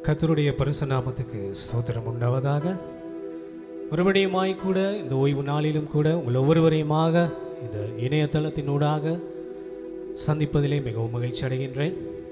கர்த்தருடைய பரிசு நாமத்துக்கு ஸ்தோத்திரம் உண்டாவதாக மறுபடியுமாய் கூட இந்த ஓய்வு நாளிலும் கூட உங்கள் ஒவ்வொருவரையுமாக இந்த இணையதளத்தினூடாக சந்திப்பதிலே மிகவும் மகிழ்ச்சி அடைகின்றேன்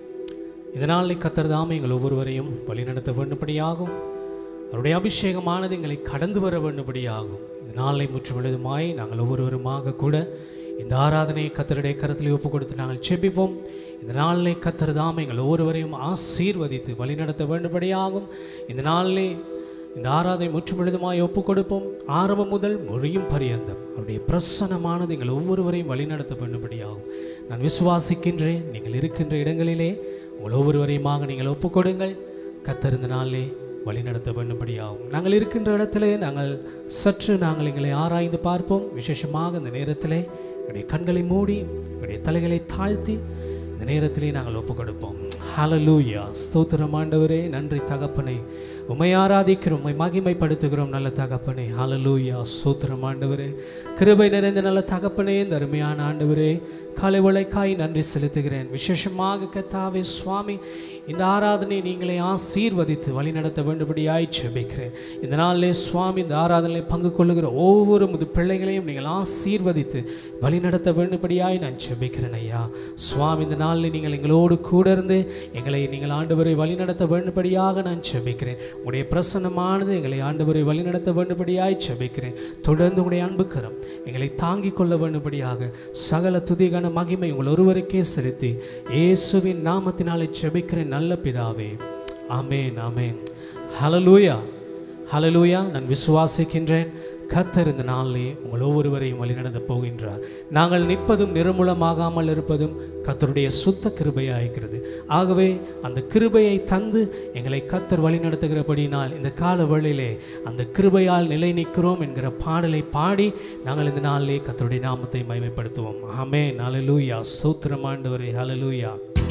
இந்த நாளில் கத்தர் தாமே எங்கள் ஒவ்வொருவரையும் வழிநடத்த வேண்டும்படியாகும் அவருடைய அபிஷேகமானது எங்களை கடந்து வர வேண்டும்படியாகும் இந்த நாளை முற்றுமுழுதுமாய் நாங்கள் ஒவ்வொருவருமாக கூட இந்த ஆராதனையை கத்தருடைய கருத்தில் ஒப்பு கொடுத்து நாங்கள் செபிப்போம் இந்த நாளிலே கத்தர் தாமே எங்கள் ஒவ்வொருவரையும் ஆசீர்வதித்து வழிநடத்த வேண்டும்படியாகும் இந்த நாளிலே இந்த ஆராதனை முற்றுமுழுதுமாய் ஒப்பு கொடுப்போம் ஆரம்பம் முதல் மொழியும் பரியந்தம் அவருடைய பிரசன்னமானது எங்கள் ஒவ்வொருவரையும் வழிநடத்த வேண்டும்படியாகும் நான் விசுவாசிக்கின்றேன் நீங்கள் இருக்கின்ற இடங்களிலே உங்கள் ஒவ்வொருவரையுமாக நீங்கள் ஒப்புக் கொடுங்கள் கத்தர் இந்த நாளிலே வழிநடத்த வேண்டும்படியாகும் நாங்கள் இருக்கின்ற இடத்திலே நாங்கள் சற்று நாங்கள் எங்களை ஆராய்ந்து பார்ப்போம் விசேஷமாக இந்த நேரத்திலே எங்களுடைய கண்களை மூடி எங்களுடைய தலைகளை தாழ்த்தி இந்த நேரத்திலே நாங்கள் ஒப்புக் கொடுப்போம் ஹalleluya ஸ்தோத்திரம் ஆண்டவரே நன்றி தகப்பனே உம்மை ஆராதிக்கிறோம் உம்மை மகிமைப்படுத்துகிறோம் நல்ல தகப்பனே ஹalleluya ஸ்தோத்திரம் ஆண்டவரே கிருபை நிறைந்த நல்ல தகப்பனே இந்த அருமையான ஆண்டவரே காலை உழைக்காய் நன்றி செலுத்துகிறேன் விசேஷமாக கத்தாவே சுவாமி இந்த ஆராதனை நீங்களே ஆசீர்வதித்து வழிநடத்த வேண்டும்படியாய் செபிக்கிறேன் இந்த நாளிலே சுவாமி இந்த ஆராதனையில் பங்கு கொள்ளுகிற ஒவ்வொரு முது பிள்ளைகளையும் நீங்கள் ஆசீர்வதித்து வழிநடத்த வேண்டும்படியாய் நான் செபிக்கிறேன் ஐயா சுவாமி இந்த நாளில் நீங்கள் எங்களோடு கூட இருந்து எங்களை நீங்கள் ஆண்டவரை வழிநடத்த வேண்டும்படியாக நான் செபிக்கிறேன் உங்களுடைய பிரசன்னமானது எங்களை ஆண்டவரை வழிநடத்த வேண்டும்படியாய் செபிக்கிறேன் தொடர்ந்து உங்களுடைய அன்புக்கரம் எங்களை தாங்கிக் கொள்ள வேண்டும்படியாக சகல துதிகான மகிமை உங்கள் ஒருவருக்கே செலுத்தி இயேசுவின் நாமத்தினாலே செபிக்கிறேன் நல்ல பிதாவே ஆமேன் ஆமேன் ஹலலூயா ஹலலூயா நான் விசுவாசிக்கின்றேன் கத்தர் இந்த நாளிலே உங்கள் ஒவ்வொருவரையும் வழிநடத்தப் போகின்றார் நாங்கள் நிற்பதும் நிர்மூலமாகாமல் இருப்பதும் கத்தருடைய சுத்த கிருபையாக இருக்கிறது ஆகவே அந்த கிருபையை தந்து எங்களை கத்தர் வழிநடத்துகிறபடினால் இந்த கால வேளையிலே அந்த கிருபையால் நிலை நிற்கிறோம் என்கிற பாடலை பாடி நாங்கள் இந்த நாளிலே கத்தருடைய நாமத்தை மகிமைப்படுத்துவோம் ஆமே ஹalleluya சூத்திரம் ஆண்டவரே ஹalleluya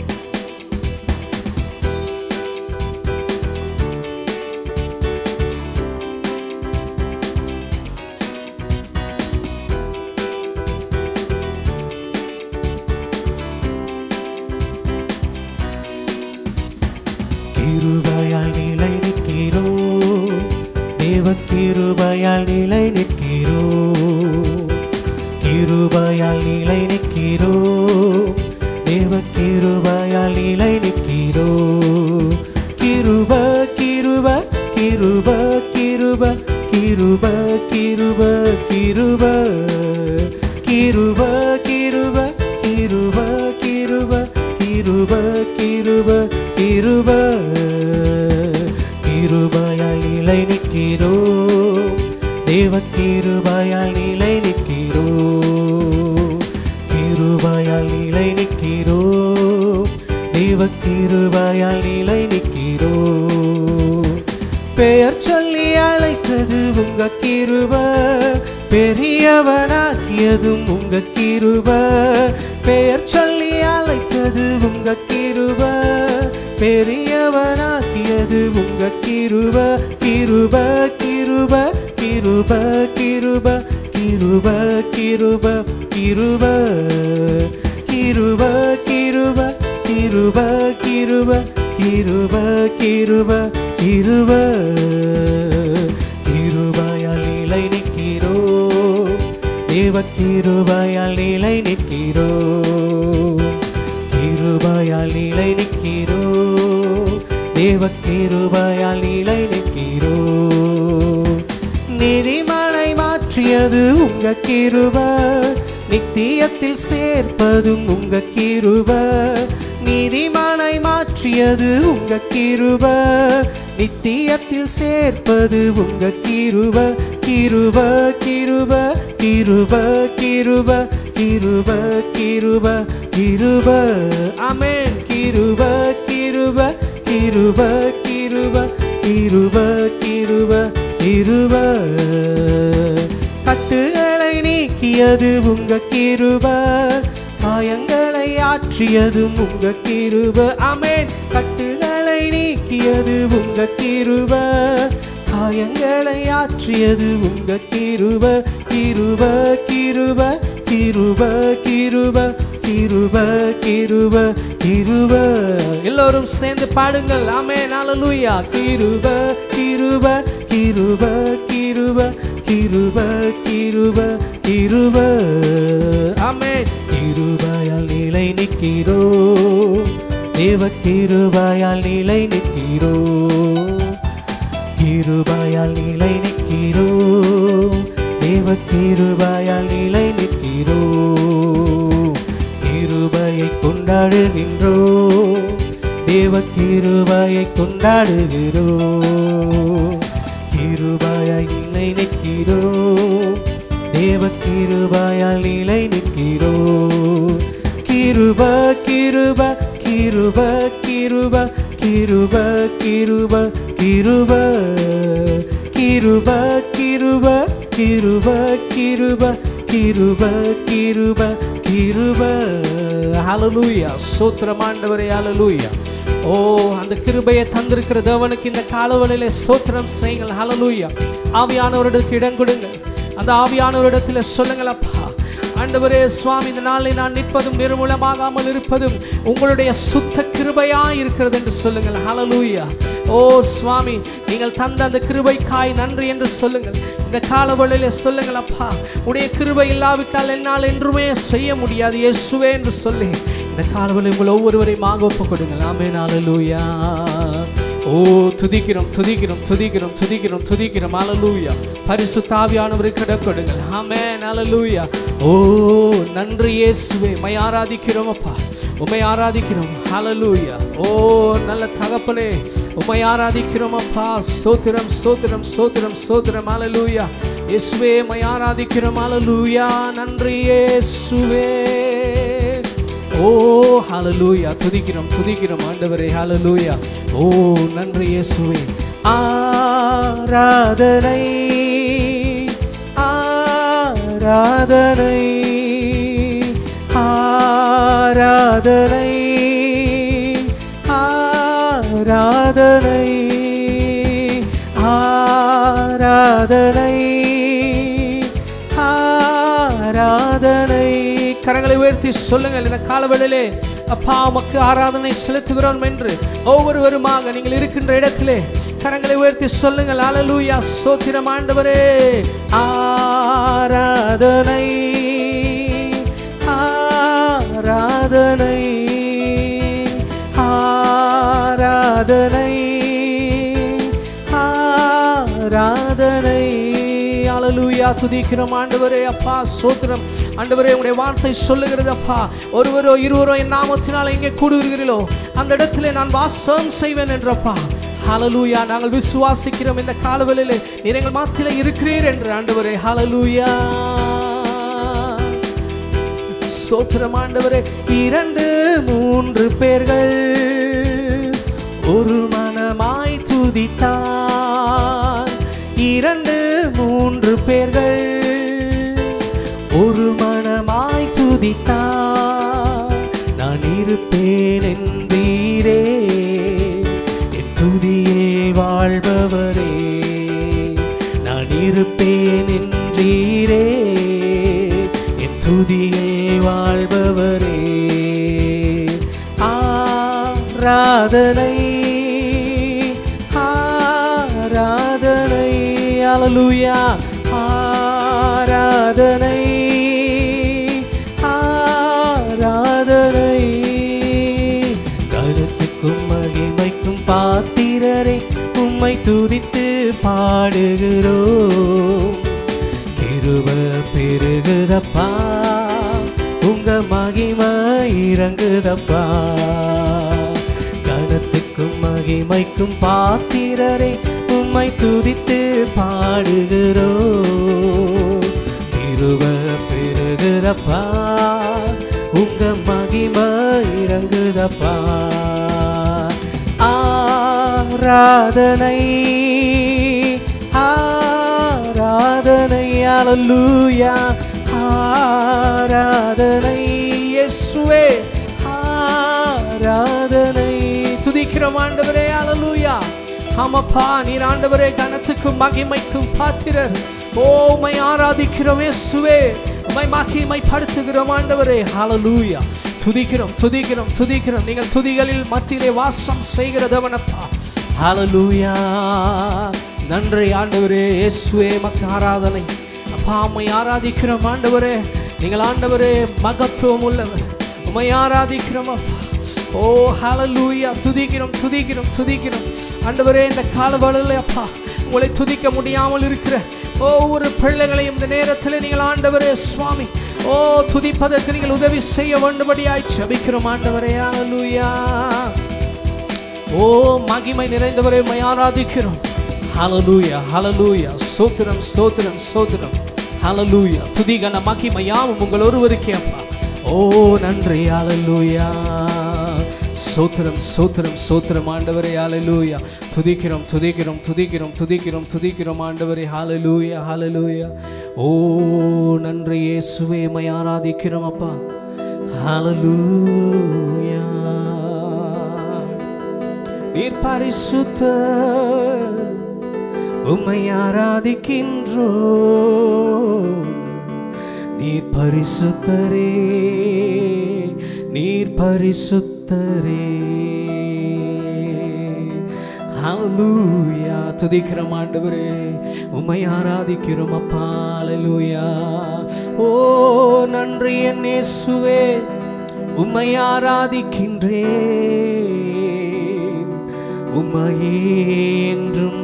கிருபையால் நிலை நிற்கிறோ தேவ கிருபையால் நிலை நிற்கிறோ கிருபையால் நிலை நிற்கிறோ தேவ கிருபையால் நிலை நிற்கிறோ கிருப கிருப கிருப கிருப கிருப கிருப கிருப கிருப கிருப கிருப கிருப கிருப கிருப கிருப கிருபையால் நிலை நிற்கிறோ தேவ கிருபையால் நிலை நிற்கிறோ கிருபையால் நிலை நிற்கிறோ தேவ கிருபையால் நிலை நிற்கிறோ பெயர் சொல்லி அழைத்தது உங்க கிருப பெரியவனாக்கியதும் உங்க கிருப பெயர் சொல்லி அழைத்தது உங்க கிருப பெரியவனாக்கியது உங்க கிருப கிருப கிருப கிருப கிருப கிருப கிருப கிருப கிருப கிருப கிருப கிருப கிருப கிருப கிருப கிருபையால் நிலை நிற்கிறோ தேவ கிருபையால் நிலை நிற்கிறோ கிருபையால் நிலை நிற்கிறோ தேவ கிருபையால் நிலை நிற்கிறோ நீதிமனை மாற்றியது உங்க கிருப நித்தியத்தில் சேர்ப்பதும் உங்க கிருப நீதிமனை மாற்றியது உங்க கிருப நித்தியத்தில் சேர்ப்பது உங்க கிருப கிருப கிருப கிருப கிருப கிருப கிருப கிருப அமேன் கிருப கிருப கிருப கிருப கிருப கிருப கிருப கட்டுகளை நீக்கியது உங்க கிருப காயங்களை ஆற்றியதும் உங்க கிருப அமேன் கட்டுகளை நீக்கியது உங்க கிருப காயங்களை ஆற்றியது உங்க கிருப கிருப கிருப கிருப கிருப கிருப கிருப கிருப எல்லோரும் சேர்ந்து பாடுங்கள் ஆமென் ஹalleluya கிருப கிருப கிருப கிருப கிருப கிருப கிருப ஆமென் கிருபையால் நிலை நிற்கிறோ தேவ கிருபையால் நிலை நிற்கிறோ கிருபையால் நிலை நிற்கிறோ தேவ கிருபையால் நிலை நிற்கிறோ கிருபையை கொண்டாடுகின்றோ தேவ கிருபையை கொண்டாடுகிறோ கிருபையாய் நிலை நிற்கிறோ தேவ கிருபையால் நிலை நிற்கிறோ கிருப கிருப கிருப கிருப கிருப கிருப கிருப கிருப கிருப கிருப கிருப கிருப கிருப கிருப ஹalleluya சோத்திரம் ஆண்டவரே ஹalleluya ஓ அந்த கிருபையை தந்திருக்கிற தேவனுக்கு இந்த காலவழியிலே சோத்திரம் செய்யுங்கள் ஹalleluya ஆவியானவருக்கு இடம் கொடுங்கள் அந்த ஆவியானவரிடத்தில் சொல்லுங்கள் அப்பா ஆண்டவரே சுவாமி இந்த நாளில் நான் நிற்பதும் நிர்மூலமாகாமல் இருப்பதும் உங்களுடைய சுத்த கிருபையா இருக்கிறது என்று சொல்லுங்கள் ஹalleluya ஓ சுவாமி நீங்கள் தந்த அந்த கிருபைக்காய் நன்றி என்று சொல்லுங்கள் இந்த காலவழியிலே சொல்லுங்கள் அப்பா உடைய கிருபை இல்லாவிட்டால் என்னால் என்றுமே செய்ய முடியாது இயேசுவே என்று சொல்லி இந்த காலவழி உங்கள் ஒவ்வொருவரையும் ஆக ஒப்பு கொடுங்கள் ஆமென் ஹalleluya ஓ துதிக்கிறோம் துதிக்கிறோம் துதிக்கிறோம் துதிக்கிறோம் துதிக்கிறோம் ஹalleluya பரிசுத்த ஆவியானவருக்கு இடம் கொடுங்கள் ஆமென் ஹalleluya ஓ நன்றி இயேசுவே உம்மை ஆராதிக்கிறோம் அப்பா உம்மை ஆராதிக்கிறோம் ஹalleluya ஓ நல்ல தகப்பனே உம்மை ஆராதிக்கிறோம் அப்பா ஸ்தோத்திரம் ஸ்தோத்திரம் ஸ்தோத்திரம் ஸ்தோத்திரம் ஹalleluya இயேசுவே உம்மை ஆராதிக்கிறோம் ஹalleluya நன்றி இயேசுவே ஓ ஹalleluya துதிக்கிறோம் துதிக்கிறோம் ஆண்டவரே ஹalleluya ஓ நன்றி இயேசுவே ஆராதனை ஆராதனை ஆராதனை ஆராதனை ஆராதனை ஆராதனை கரங்களை உயர்த்தி சொல்லுங்கள் இந்த காலவெளியிலே அப்பா உமக்கு ஆராதனை செலுத்துகிறோம் என்று ஒவ்வொருவருமாக நீங்கள் இருக்கின்ற இடத்திலே கரங்களை உயர்த்தி சொல்லுங்கள் அலலூயா சோத்திரம் ஆண்டவரே ஆராதனை ஆராதனை ஆராதனை ஆராதனை அலலூயா துதிக்கிறோம் ஆண்டவரே அப்பா சோத்திரம் ஆண்டவரே உங்களுடைய வார்த்தை சொல்லுகிறது அப்பா ஒருவரோ இருவரோ என் நாமத்தினால் எங்கே கூடுகிறீர்களோ அந்த இடத்திலே நான் வாசம் செய்வேன் என்றப்பா ஹalleluya நாங்கள் விசுவாசிக்கிறோம் இந்த காலவெளியிலே நீர் எங்கள் மாத்தில இருக்கிறீர் என்று ஆண்டவரே ஹalleluya சோத்திரம் ஆண்டவரே இரண்டு மூன்று பேர்கள் ஒரு மனமாய் துதித்தான் இரண்டு மூன்று பேர்கள் ஒரு மனமாய் துதித்தான் நான் இருப்பேன் என்பீரே என் துதியில் வாழ்பவரே நான் இருப்பேன் என்றீரே என் துதியில் வாழ்பவரே ஆராதனை ஆராதனை அலலுயா ஆராதனை ஆராதனை கருத்துக்கும் மகிமைக்கும் பாத்திரரை உம்மை துதித்து பாடுகிறோம் திருவ பெருகுதப்பா உங்க மகிமை இறங்குதப்பா கனத்துக்கும் மகிமைக்கும் பாத்திரரை உம்மை துதித்து பாடுகிறோம் திருவ பெருகுதப்பா உங்க மகிமை இறங்குதப்பா ஆராதனை ஆராதனை அலலூயா ஆராதனை இயேசுவே ஆராதனை துதிக்கிறோம் ஆண்டவரே அலலூயா ஆமாப்பா நீர் ஆண்டவரே கனத்துக்கும் மகிமைக்கும் பாத்திரர் ஓமை ஆராதிக்கிறோம் இயேசுவே உமை மகிமைப்படுத்துகிறோம் ஆண்டவரே ஹalleluya துதிக்கிறோம் துதிக்கிறோம் துதிக்கிறோம் நீங்கள் துதிகளில் மத்தியிலே வாசம் செய்கிற தேவனப்பா ஹalleluya நன்றி ஆண்டவரே இயேசுவே மக்கு ஆராதனை அப்பா உம்மை ஆராதிக்கிறோம் ஆண்டவரே நீங்கள் ஆண்டவரே மகத்துவம் உள்ளவர் உம்மை ஆராதிக்கிறோம் அப்பா ஓ ஹalleluya துதிக்கிறோம் துதிக்கிறோம் துதிக்கிறோம் ஆண்டவரே இந்த காலவளையில் அப்பா உங்களை துதிக்க முடியாமல் இருக்கிற ஒவ்வொரு பிள்ளைகளையும் இந்த நேரத்தில் நீங்கள் ஆண்டவரே சுவாமி ஓ துதிப்பதற்கு நீங்கள் உதவி செய்ய வேண்டும்படியாய் ஜெபிக்கிறோம் ஆண்டவரே ஹalleluya ஓ மகிமை நிறைந்தவரை உம்மை ஆராதிக்கிறோம் ஹalleluya ஹalleluya ஸ்தோத்திரம் ஸ்தோத்திரம் ஸ்தோத்திரம் ஹalleluya துதிகன மகிமை யாவும் உங்கள் ஒருவருக்கே அப்பா ஓ நன்றி ஹalleluya ஸ்தோத்திரம் ஸ்தோத்திரம் ஸ்தோத்திரம் ஆண்டவரே ஹalleluya துதிக்கிறோம் துதிக்கிறோம் துதிக்கிறோம் துதிக்கிறோம் துதிக்கிறோம் ஆண்டவரே ஹalleluya ஹalleluya ஓ நன்றி இயேசுவே உம்மை ஆராதிக்கிறோம் அப்பா ஹalleluya நீர் பரிசுத்த உம்மை ஆராதிக்கின்றோ நீர் பரிசுத்தரே நீர் பரிசுத்தரே ஹalleluya துதிக்கிறோம் ஆண்டவரே உம்மை ஆராதிக்கிறோம் அப்பா ஹalleluya ஓ நன்றி என் இயேசுவே உம்மை ஆராதிக்கின்றேன் உம்மையே என்றும்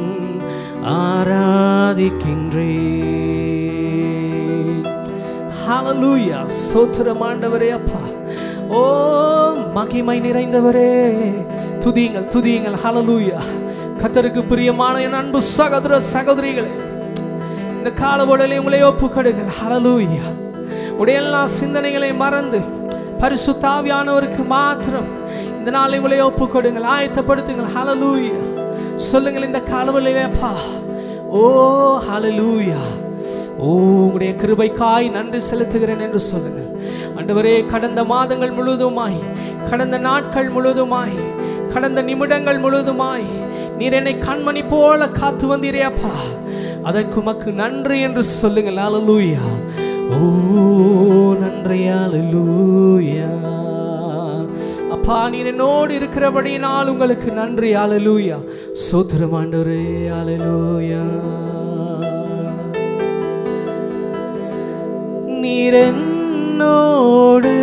ஆராதிக்கின்றேன் ஹalleluya ஸ்தோத்திரம் ஆண்டவரே அப்பா ஓ மகிமை நிறைந்தவரே துதியுங்கள் துதியுங்கள் ஹalleluya கத்தருக்கு பிரியமான என் அன்பு சகோதர சகோதரிகளே இந்த காலவடலை உங்களை ஒப்புக்கொடுங்கள் ஹalleluya உடைய எல்லா சிந்தனைகளை மறந்து பரிசுத்தாவியானவருக்கு மாத்திரம் இந்த நாளை உங்களை ஒப்புக்கொடுங்கள் ஆயத்தப்படுத்துங்கள் ஹalleluya சொல்லுங்கள் இந்த காலவலையிலேப்பா ஓ ஹalleluya ஓ உங்களுடைய கிருபைக்காய் நன்றி செலுத்துகிறேன் என்று சொல்லுங்கள் ஆண்டவரே கடந்த மாதங்கள் முழுவதுமாய் கடந்த நாட்கள் முழுவதுமாய் கடந்த நிமிடங்கள் முழுவதுமாய் நீர் என்னை கண்மணி போல காத்து வந்தீரே அப்பா அதற்கு உமக்கு நன்றி என்று சொல்லுங்கள் ஹalleluya ஓ நன்றி ஹalleluya அப்பா நீர் என்னோடு இருக்கிறபடியினால் உங்களுக்கு நன்றி ஹalleluya சோத்திரம் ஆண்டவரே ஹalleluya நீர் என்னோடு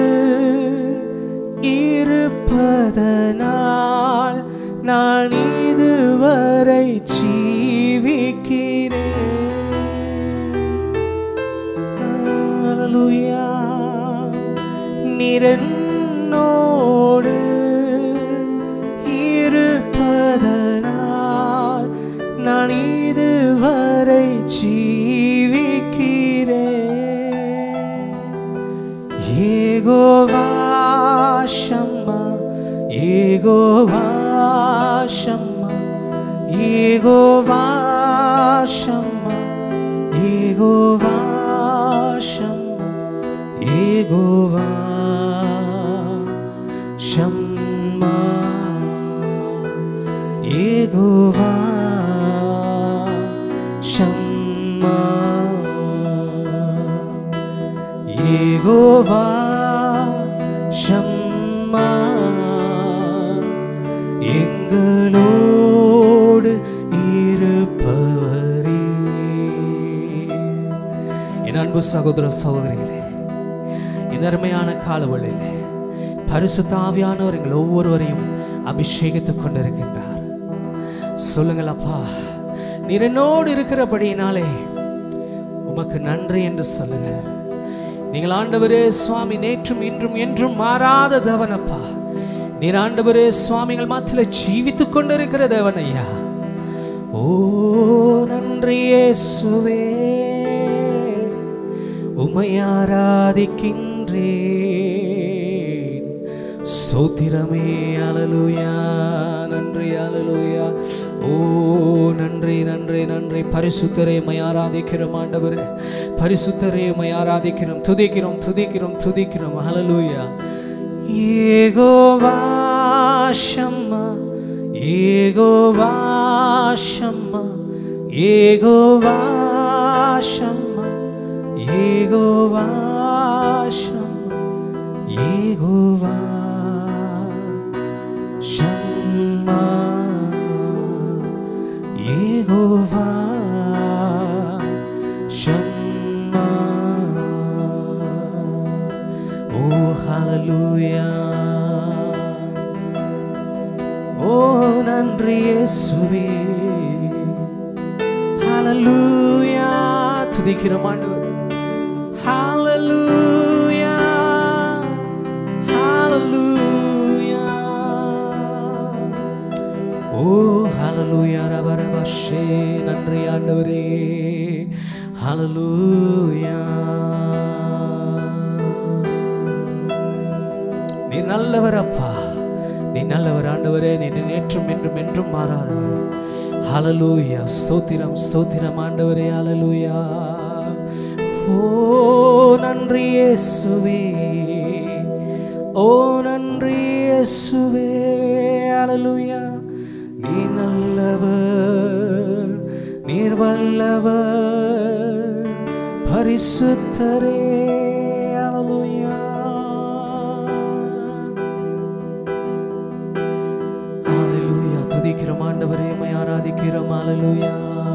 இருப்பதனால் நான் இதுவரை ஜீவிக்கிறேன் ஹalleluya நீர் என்னோடு இருப்பதனால் நான் இதுவரை ஜீவிக்கிறேன் ஏகோவா ஷம்மா ஏகோவா ஷம்மா ஏகோவா ஷம்மா ஏகோவா ஷம்மா ஏகோவா ஷம்மா ஏகோவா ஷம்மா ஏகோவா ஷம்மா எங்களோடு இருப்பவரே என் அன்பு சகோதர சகோதரிகளே இந்த அருமையான காலவழியிலே பரிசுத்த ஆவியானவர் எங்கள் ஒவ்வொருவரையும் அபிஷேகித்துக் கொண்டிருக்கின்றார் சொல்லுங்கள் அப்பா நீர் என்னோடு இருக்கிறபடியினாலே உமக்கு நன்றி என்று சொல்லுங்கள் நீங்கள் ஆண்டவரே சுவாமி நேற்றும் இன்றும் என்றும் மாறாத தேவன் அப்பா நீர் ஆண்டவரே சுவாமிகள் மாத்தில ஜீவித்துக் கொண்டிருக்கிற தேவன் ஐயா ஓ நன்றி இயேசுவே உமை ஆராதிக்கின்றேன் ஸ்தோத்திரமே அலலுயா நன்றி அலலுயா ஓ நன்றி நன்றி நன்றி பரிசுத்தரே உம்மை ஆராதிக்கிறோம் ஆண்டவரே பரிசுத்தரே உம்மை ஆராதிக்கிறோம் துதிக்கிறோம் துதிக்கிறோம் துதிக்கிறோம் ஹalleluya ஏகோவா ஷம்மா ஏகோவா ஷம்மா ஏகோவா ஷம்மா ஏகோவா அம்மா ஓ ஹalleluya ஓ நன்றி இயேசுவே ஹalleluya துதிக்கிறோம் ஆண்டவரே ஹalleluya ஹalleluya ஓ ஹalleluya ரபரபஷே நன்றி ஆண்டவரே ஹalleluya நீ நல்லவர் அப்பா நீ நல்லவர் ஆண்டவரே நீ நேற்றும் என்றும் என்றும் மாறாதவர் ஹalleluya ஸ்தோத்திரம் ஸ்தோத்திரம் ஆண்டவரே ஹalleluya ஓ நன்றி இயேசுவே ஓ நன்றி இயேசுவே ஹalleluya நீ நல்லவர் நீர் வல்லவர் பரிசுத்தரே ஹalleluya ஹalleluya துதிக்கிறோம் ஆண்டவரே உம்மை ஆராதிக்கிறோம் ஹalleluya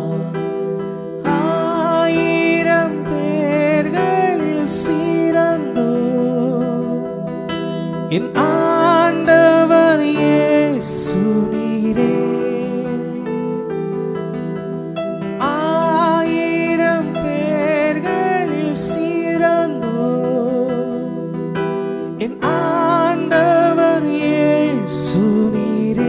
ஆயிரம் பேர்களில் சிறந்தோ என் ஆண்டவர் இயேசு நீரே ஆயிரம் பேர்களில் சிறந்தோ என் ஆண்டவர் இயேசு நீரே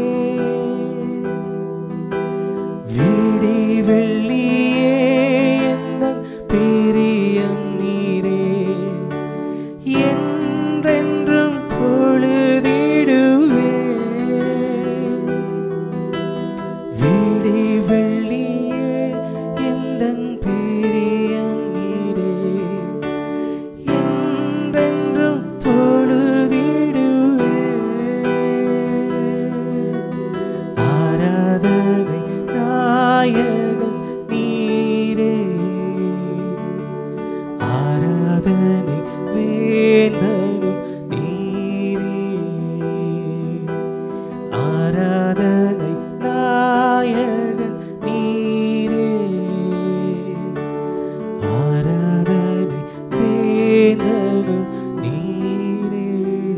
விடி வெள்ளியே எந்தன் பிரியம் நீரே என்றென்றும் பொழுதிடுவே விடி வெள்ளியே எந்தன் பிரியம் நீரே என்றென்றும் தொழுதிடுவே ஆராதனை நாயகன் நீரே ஆராதனை வேந்தனும் நீரே ஆராதனை நாயகன் நீரே ஆராதனை வேந்தனும் நீரே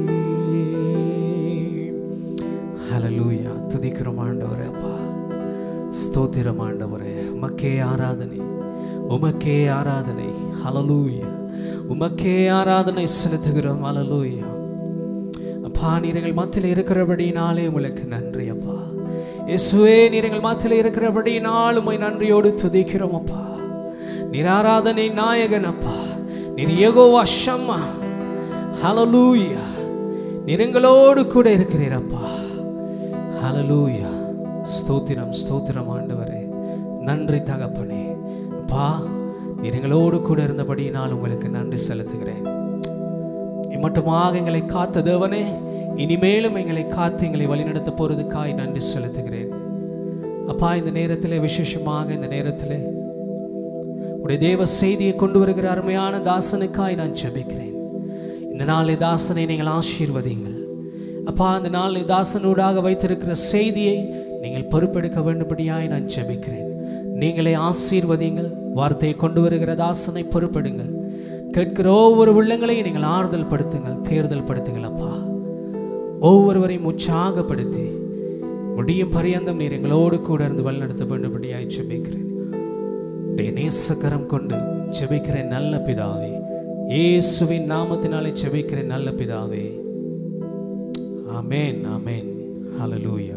ஹalleluya துதிக்கிறோம் ஆண்டவரே அப்பா ஸ்தோத்திரம் ஆண்டவரே உமக்கே ஆராதனை உமக்கே ஆராதனை ஹalleluya உமக்கே ஆராதனை செலுத்துகிறோம் ஹalleluya அப்பா நீர்கள் மத்தியில் இருக்கிறபடினாலே உங்களுக்கு நன்றி அப்பா இயேசுவே நீர்கள் மத்தியில் இருக்கிறபடினால் உம்மை நன்றியோடு துதிக்கிறோம் அப்பா நீர் ஆராதனை நாயகன் அப்பா நீர் யெகோவா ஷம்மா ஹalleluya நீர் எங்களோடு கூட இருக்கிறீர் அப்பா ஹalleluya ஸ்தோத்திரம் ஸ்தோத்திரம் ஆண்டவரே நன்றி தகப்பனே அப்பா நீர் எங்களோடு கூட இருந்தபடியினால் உங்களுக்கு நன்றி செலுத்துகிறேன் இம்மட்டுமாக எங்களை காத்த தேவனே இனிமேலும் எங்களை காத்து எங்களை வழிநடத்த போறதுக்காய் நன்றி செலுத்துகிறேன் அப்பா இந்த நேரத்தில் விசேஷமாக இந்த நேரத்தில் உடைய தேவ செய்தியை கொண்டு வருகிற அருமையான தாசனுக்காய் நான் ஜெபிக்கிறேன் இந்த நாளை தாசனை நீங்கள் ஆசீர்வதிங்கள் அப்பா இந்த நாளை தாசனூடாக வைத்திருக்கிற செய்தியை நீங்கள் பொறுப்பெடுக்க வேண்டும்படியாய் நான் ஜெபிக்கிறேன் நீங்களே ஆசீர்வதிங்கள் வார்த்தையை கொண்டு வருகிற தாசனை பொறுப்பெடுங்கள் கேட்கிற ஒவ்வொரு உள்ளங்களையும் நீங்கள் ஆறுதல் படுத்துங்கள் தேர்தல் படுத்துங்கள் அப்பா ஒவ்வொருவரையும் உற்சாகப்படுத்தி முடியும் பரியந்தம் நீர் எங்களோடு கூட இருந்து வழிநடத்த வேண்டும்படியாய் ஜெபிக்கிறேன் உடைய நேசக்கரம் கொண்டு ஜெபிக்கிறேன் நல்ல பிதாவே இயேசுவின் நாமத்தினாலே ஜெபிக்கிறேன் நல்ல பிதாவே ஆமென் ஆமென் ஹalleluya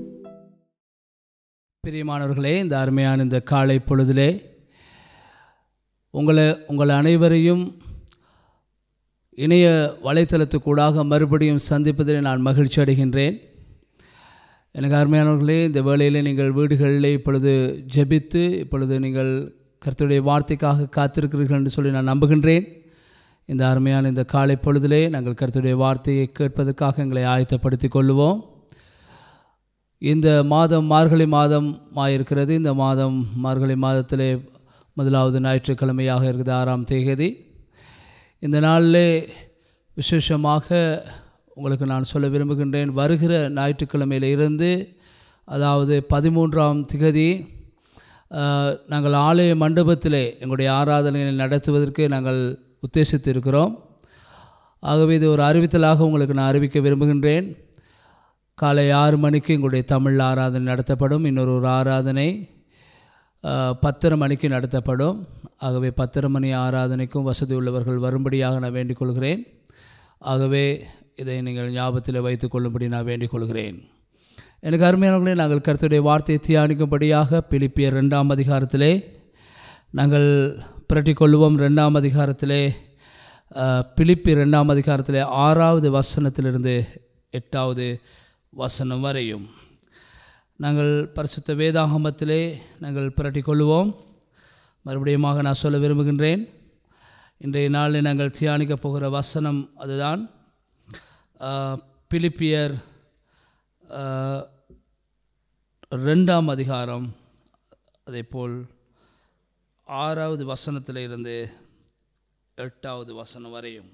பிரியமானவர்களே இந்த அருமையான இந்த காலை பொழுதிலே உங்களை உங்கள் அனைவரையும் இணைய வலைத்தளத்துக்கூடாக மறுபடியும் சந்திப்பதில் நான் மகிழ்ச்சி அடைகின்றேன் எனக்கு அருமையானவர்களே இந்த வேளையில் நீங்கள் வீடுகளில் இப்பொழுது ஜெபித்து இப்பொழுது நீங்கள் கர்த்தருடைய வார்த்தைக்காக காத்திருக்கிறீர்கள் என்று சொல்லி நான் நம்புகின்றேன் இந்த அருமையான இந்த காலை பொழுதிலே நாங்கள் கர்த்தருடைய வார்த்தையை கேட்பதற்காக எங்களை ஆயத்தப்படுத்திக் கொள்ளுவோம் இந்த மாதம் மார்கழி மாதம் ஆயிருக்கிறது இந்த மாதம் மார்கழி மாதத்திலே முதலாவது ஞாயிற்றுக்கிழமையாக இருக்குது ஆறாம் தேதி இந்த நாளிலே விசேஷமாக உங்களுக்கு நான் சொல்ல விரும்புகின்றேன் வருகிற ஞாயிற்றுக்கிழமையில இருந்து அதாவது பதிமூன்றாம் திகதி அஹ், நாங்கள் ஆலய மண்டபத்திலே எங்களுடைய ஆராதனைகளை நடத்துவதற்கு நாங்கள் உத்தேசித்திருக்கிறோம் ஆகவே இது ஒரு அறிவித்தலாக உங்களுக்கு நான் அறிவிக்க விரும்புகின்றேன் காலை ஆறு மணிக்கு எங்களுடைய தமிழ் ஆராதனை நடத்தப்படும் இன்னொரு ஒரு ஆராதனை அஹ், பத்தரை மணிக்கு நடத்தப்படும் ஆகவே பத்தரை மணி ஆராதனைக்கும் வசதி உள்ளவர்கள் வரும்படியாக நான் வேண்டிக் கொள்கிறேன் ஆகவே இதை நீங்கள் ஞாபகத்தில் வைத்துக் கொள்ளும்படி நான் வேண்டிக் கொள்கிறேன் எனக்கு அருமையானவர்களே நாங்கள் கருத்துடைய வார்த்தையை தியானிக்கும்படியாக பிலிப்பியர் ரெண்டாம் அதிகாரத்திலே நாங்கள் பிரட்டிக்கொள்வோம் ரெண்டாம் அதிகாரத்திலே அஹ், பிலிப்பி ரெண்டாம் அதிகாரத்திலே ஆறாவது வசனத்திலிருந்து எட்டாவது வசனம் வரையும் நாங்கள் பரிசுத்த வேதாகமத்திலே நாங்கள் பிரட்டிக்கொள்வோம் மறுபடியுமாக நான் சொல்ல விரும்புகின்றேன் இன்றைய நாளில் நாங்கள் தியானிக்கப் போகிற வசனம் அதுதான் அஹ், பிலிப்பியர் அஹ், ரெண்டாம் அதிகாரம் அதேபோல் ஆறாவது வசனத்தில் இருந்து எட்டாவது வசனம் வரையும்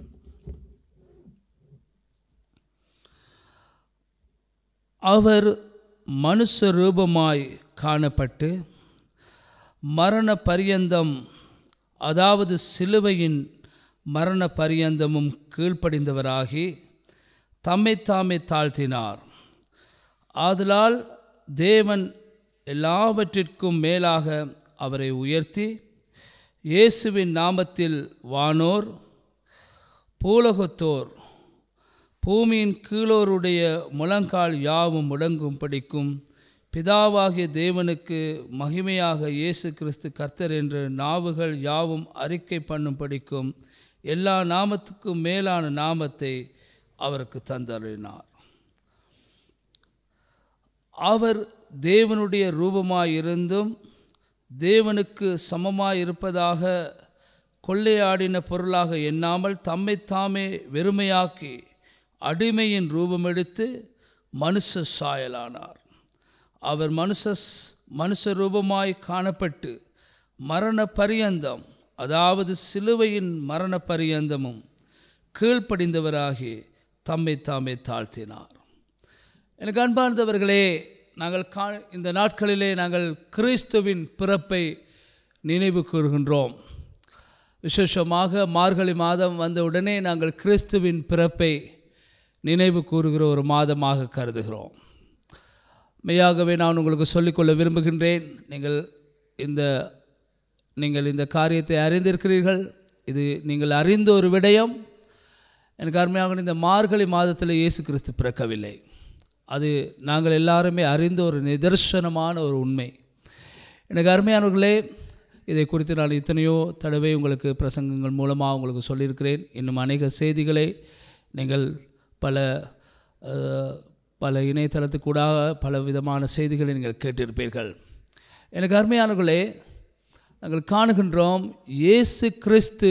அவர் மனுஷ ரூபமாய் காணப்பட்டு மரண பரியந்தம் அதாவது சிலுவையின் மரண பரியந்தமும் கீழ்ப்படிந்தவராகி தம்மை தாமே தாழ்த்தினார் ஆதலால் தேவன் எல்லாவற்றிற்கும் மேலாக அவரை உயர்த்தி இயேசுவின் நாமத்தில் வானோர் பூலகத்தோர் பூமியின் கீழோருடைய முழங்கால் யாவும் முடங்கும் படிக்கும் பிதாவாகிய தேவனுக்கு மகிமையாக இயேசு கிறிஸ்து கர்த்தர் என்று நாவுகள் யாவும் அறிக்கை பண்ணும் படிக்கும் எல்லா நாமத்துக்கும் மேலான நாமத்தை அவருக்கு தந்தறினார் அவர் தேவனுடைய ரூபமாயிருந்தும் தேவனுக்கு சமமாயிருப்பதாக கொள்ளையாடின பொருளாக எண்ணாமல் தம்மைத்தாமே வெறுமையாக்கி அடிமையின் ரூபமெடுத்து மனுஷ சாயலானார் அவர் மனுஷ மனுஷ ரூபமாய் காணப்பட்டு மரண பரியந்தம் அதாவது சிலுவையின் மரண பரியந்தமும் கீழ்ப்படிந்தவராகி தம்மை தாமே தாழ்த்தினார் எனக்கு அன்பார்ந்தவர்களே நாங்கள் கா இந்த நாட்களிலே நாங்கள் கிறிஸ்துவின் பிறப்பை நினைவு கூறுகின்றோம் விசேஷமாக மார்கழி மாதம் வந்த உடனே நாங்கள் கிறிஸ்துவின் பிறப்பை நினைவு கூறுகிற ஒரு மாதமாக கருதுகிறோம் மெய்யாகவே நான் உங்களுக்கு சொல்லிக்கொள்ள விரும்புகின்றேன் நீங்கள் இந்த நீங்கள் இந்த காரியத்தை அறிந்திருக்கிறீர்கள் இது நீங்கள் அறிந்த ஒரு விடயம் எனக்கு அருமையாக இந்த மார்கழி மாதத்தில் இயேசு கிறிஸ்து பிறக்கவில்லை அது நாங்கள் எல்லாருமே அறிந்த ஒரு நிதர்சனமான ஒரு உண்மை எனக்கு அருமையானவர்களே இதை குறித்து நான் எத்தனையோ தடவை உங்களுக்கு பிரசங்கங்கள் மூலமாக உங்களுக்கு சொல்லியிருக்கிறேன் இன்னும் அநேக செய்திகளை நீங்கள் பல அஹ், பல இணையதளத்துக்கூடாக பல விதமான செய்திகளை நீங்கள் கேட்டிருப்பீர்கள் எனக்கு அருமையானவர்களே நாங்கள் காணுகின்றோம் இயேசு கிறிஸ்து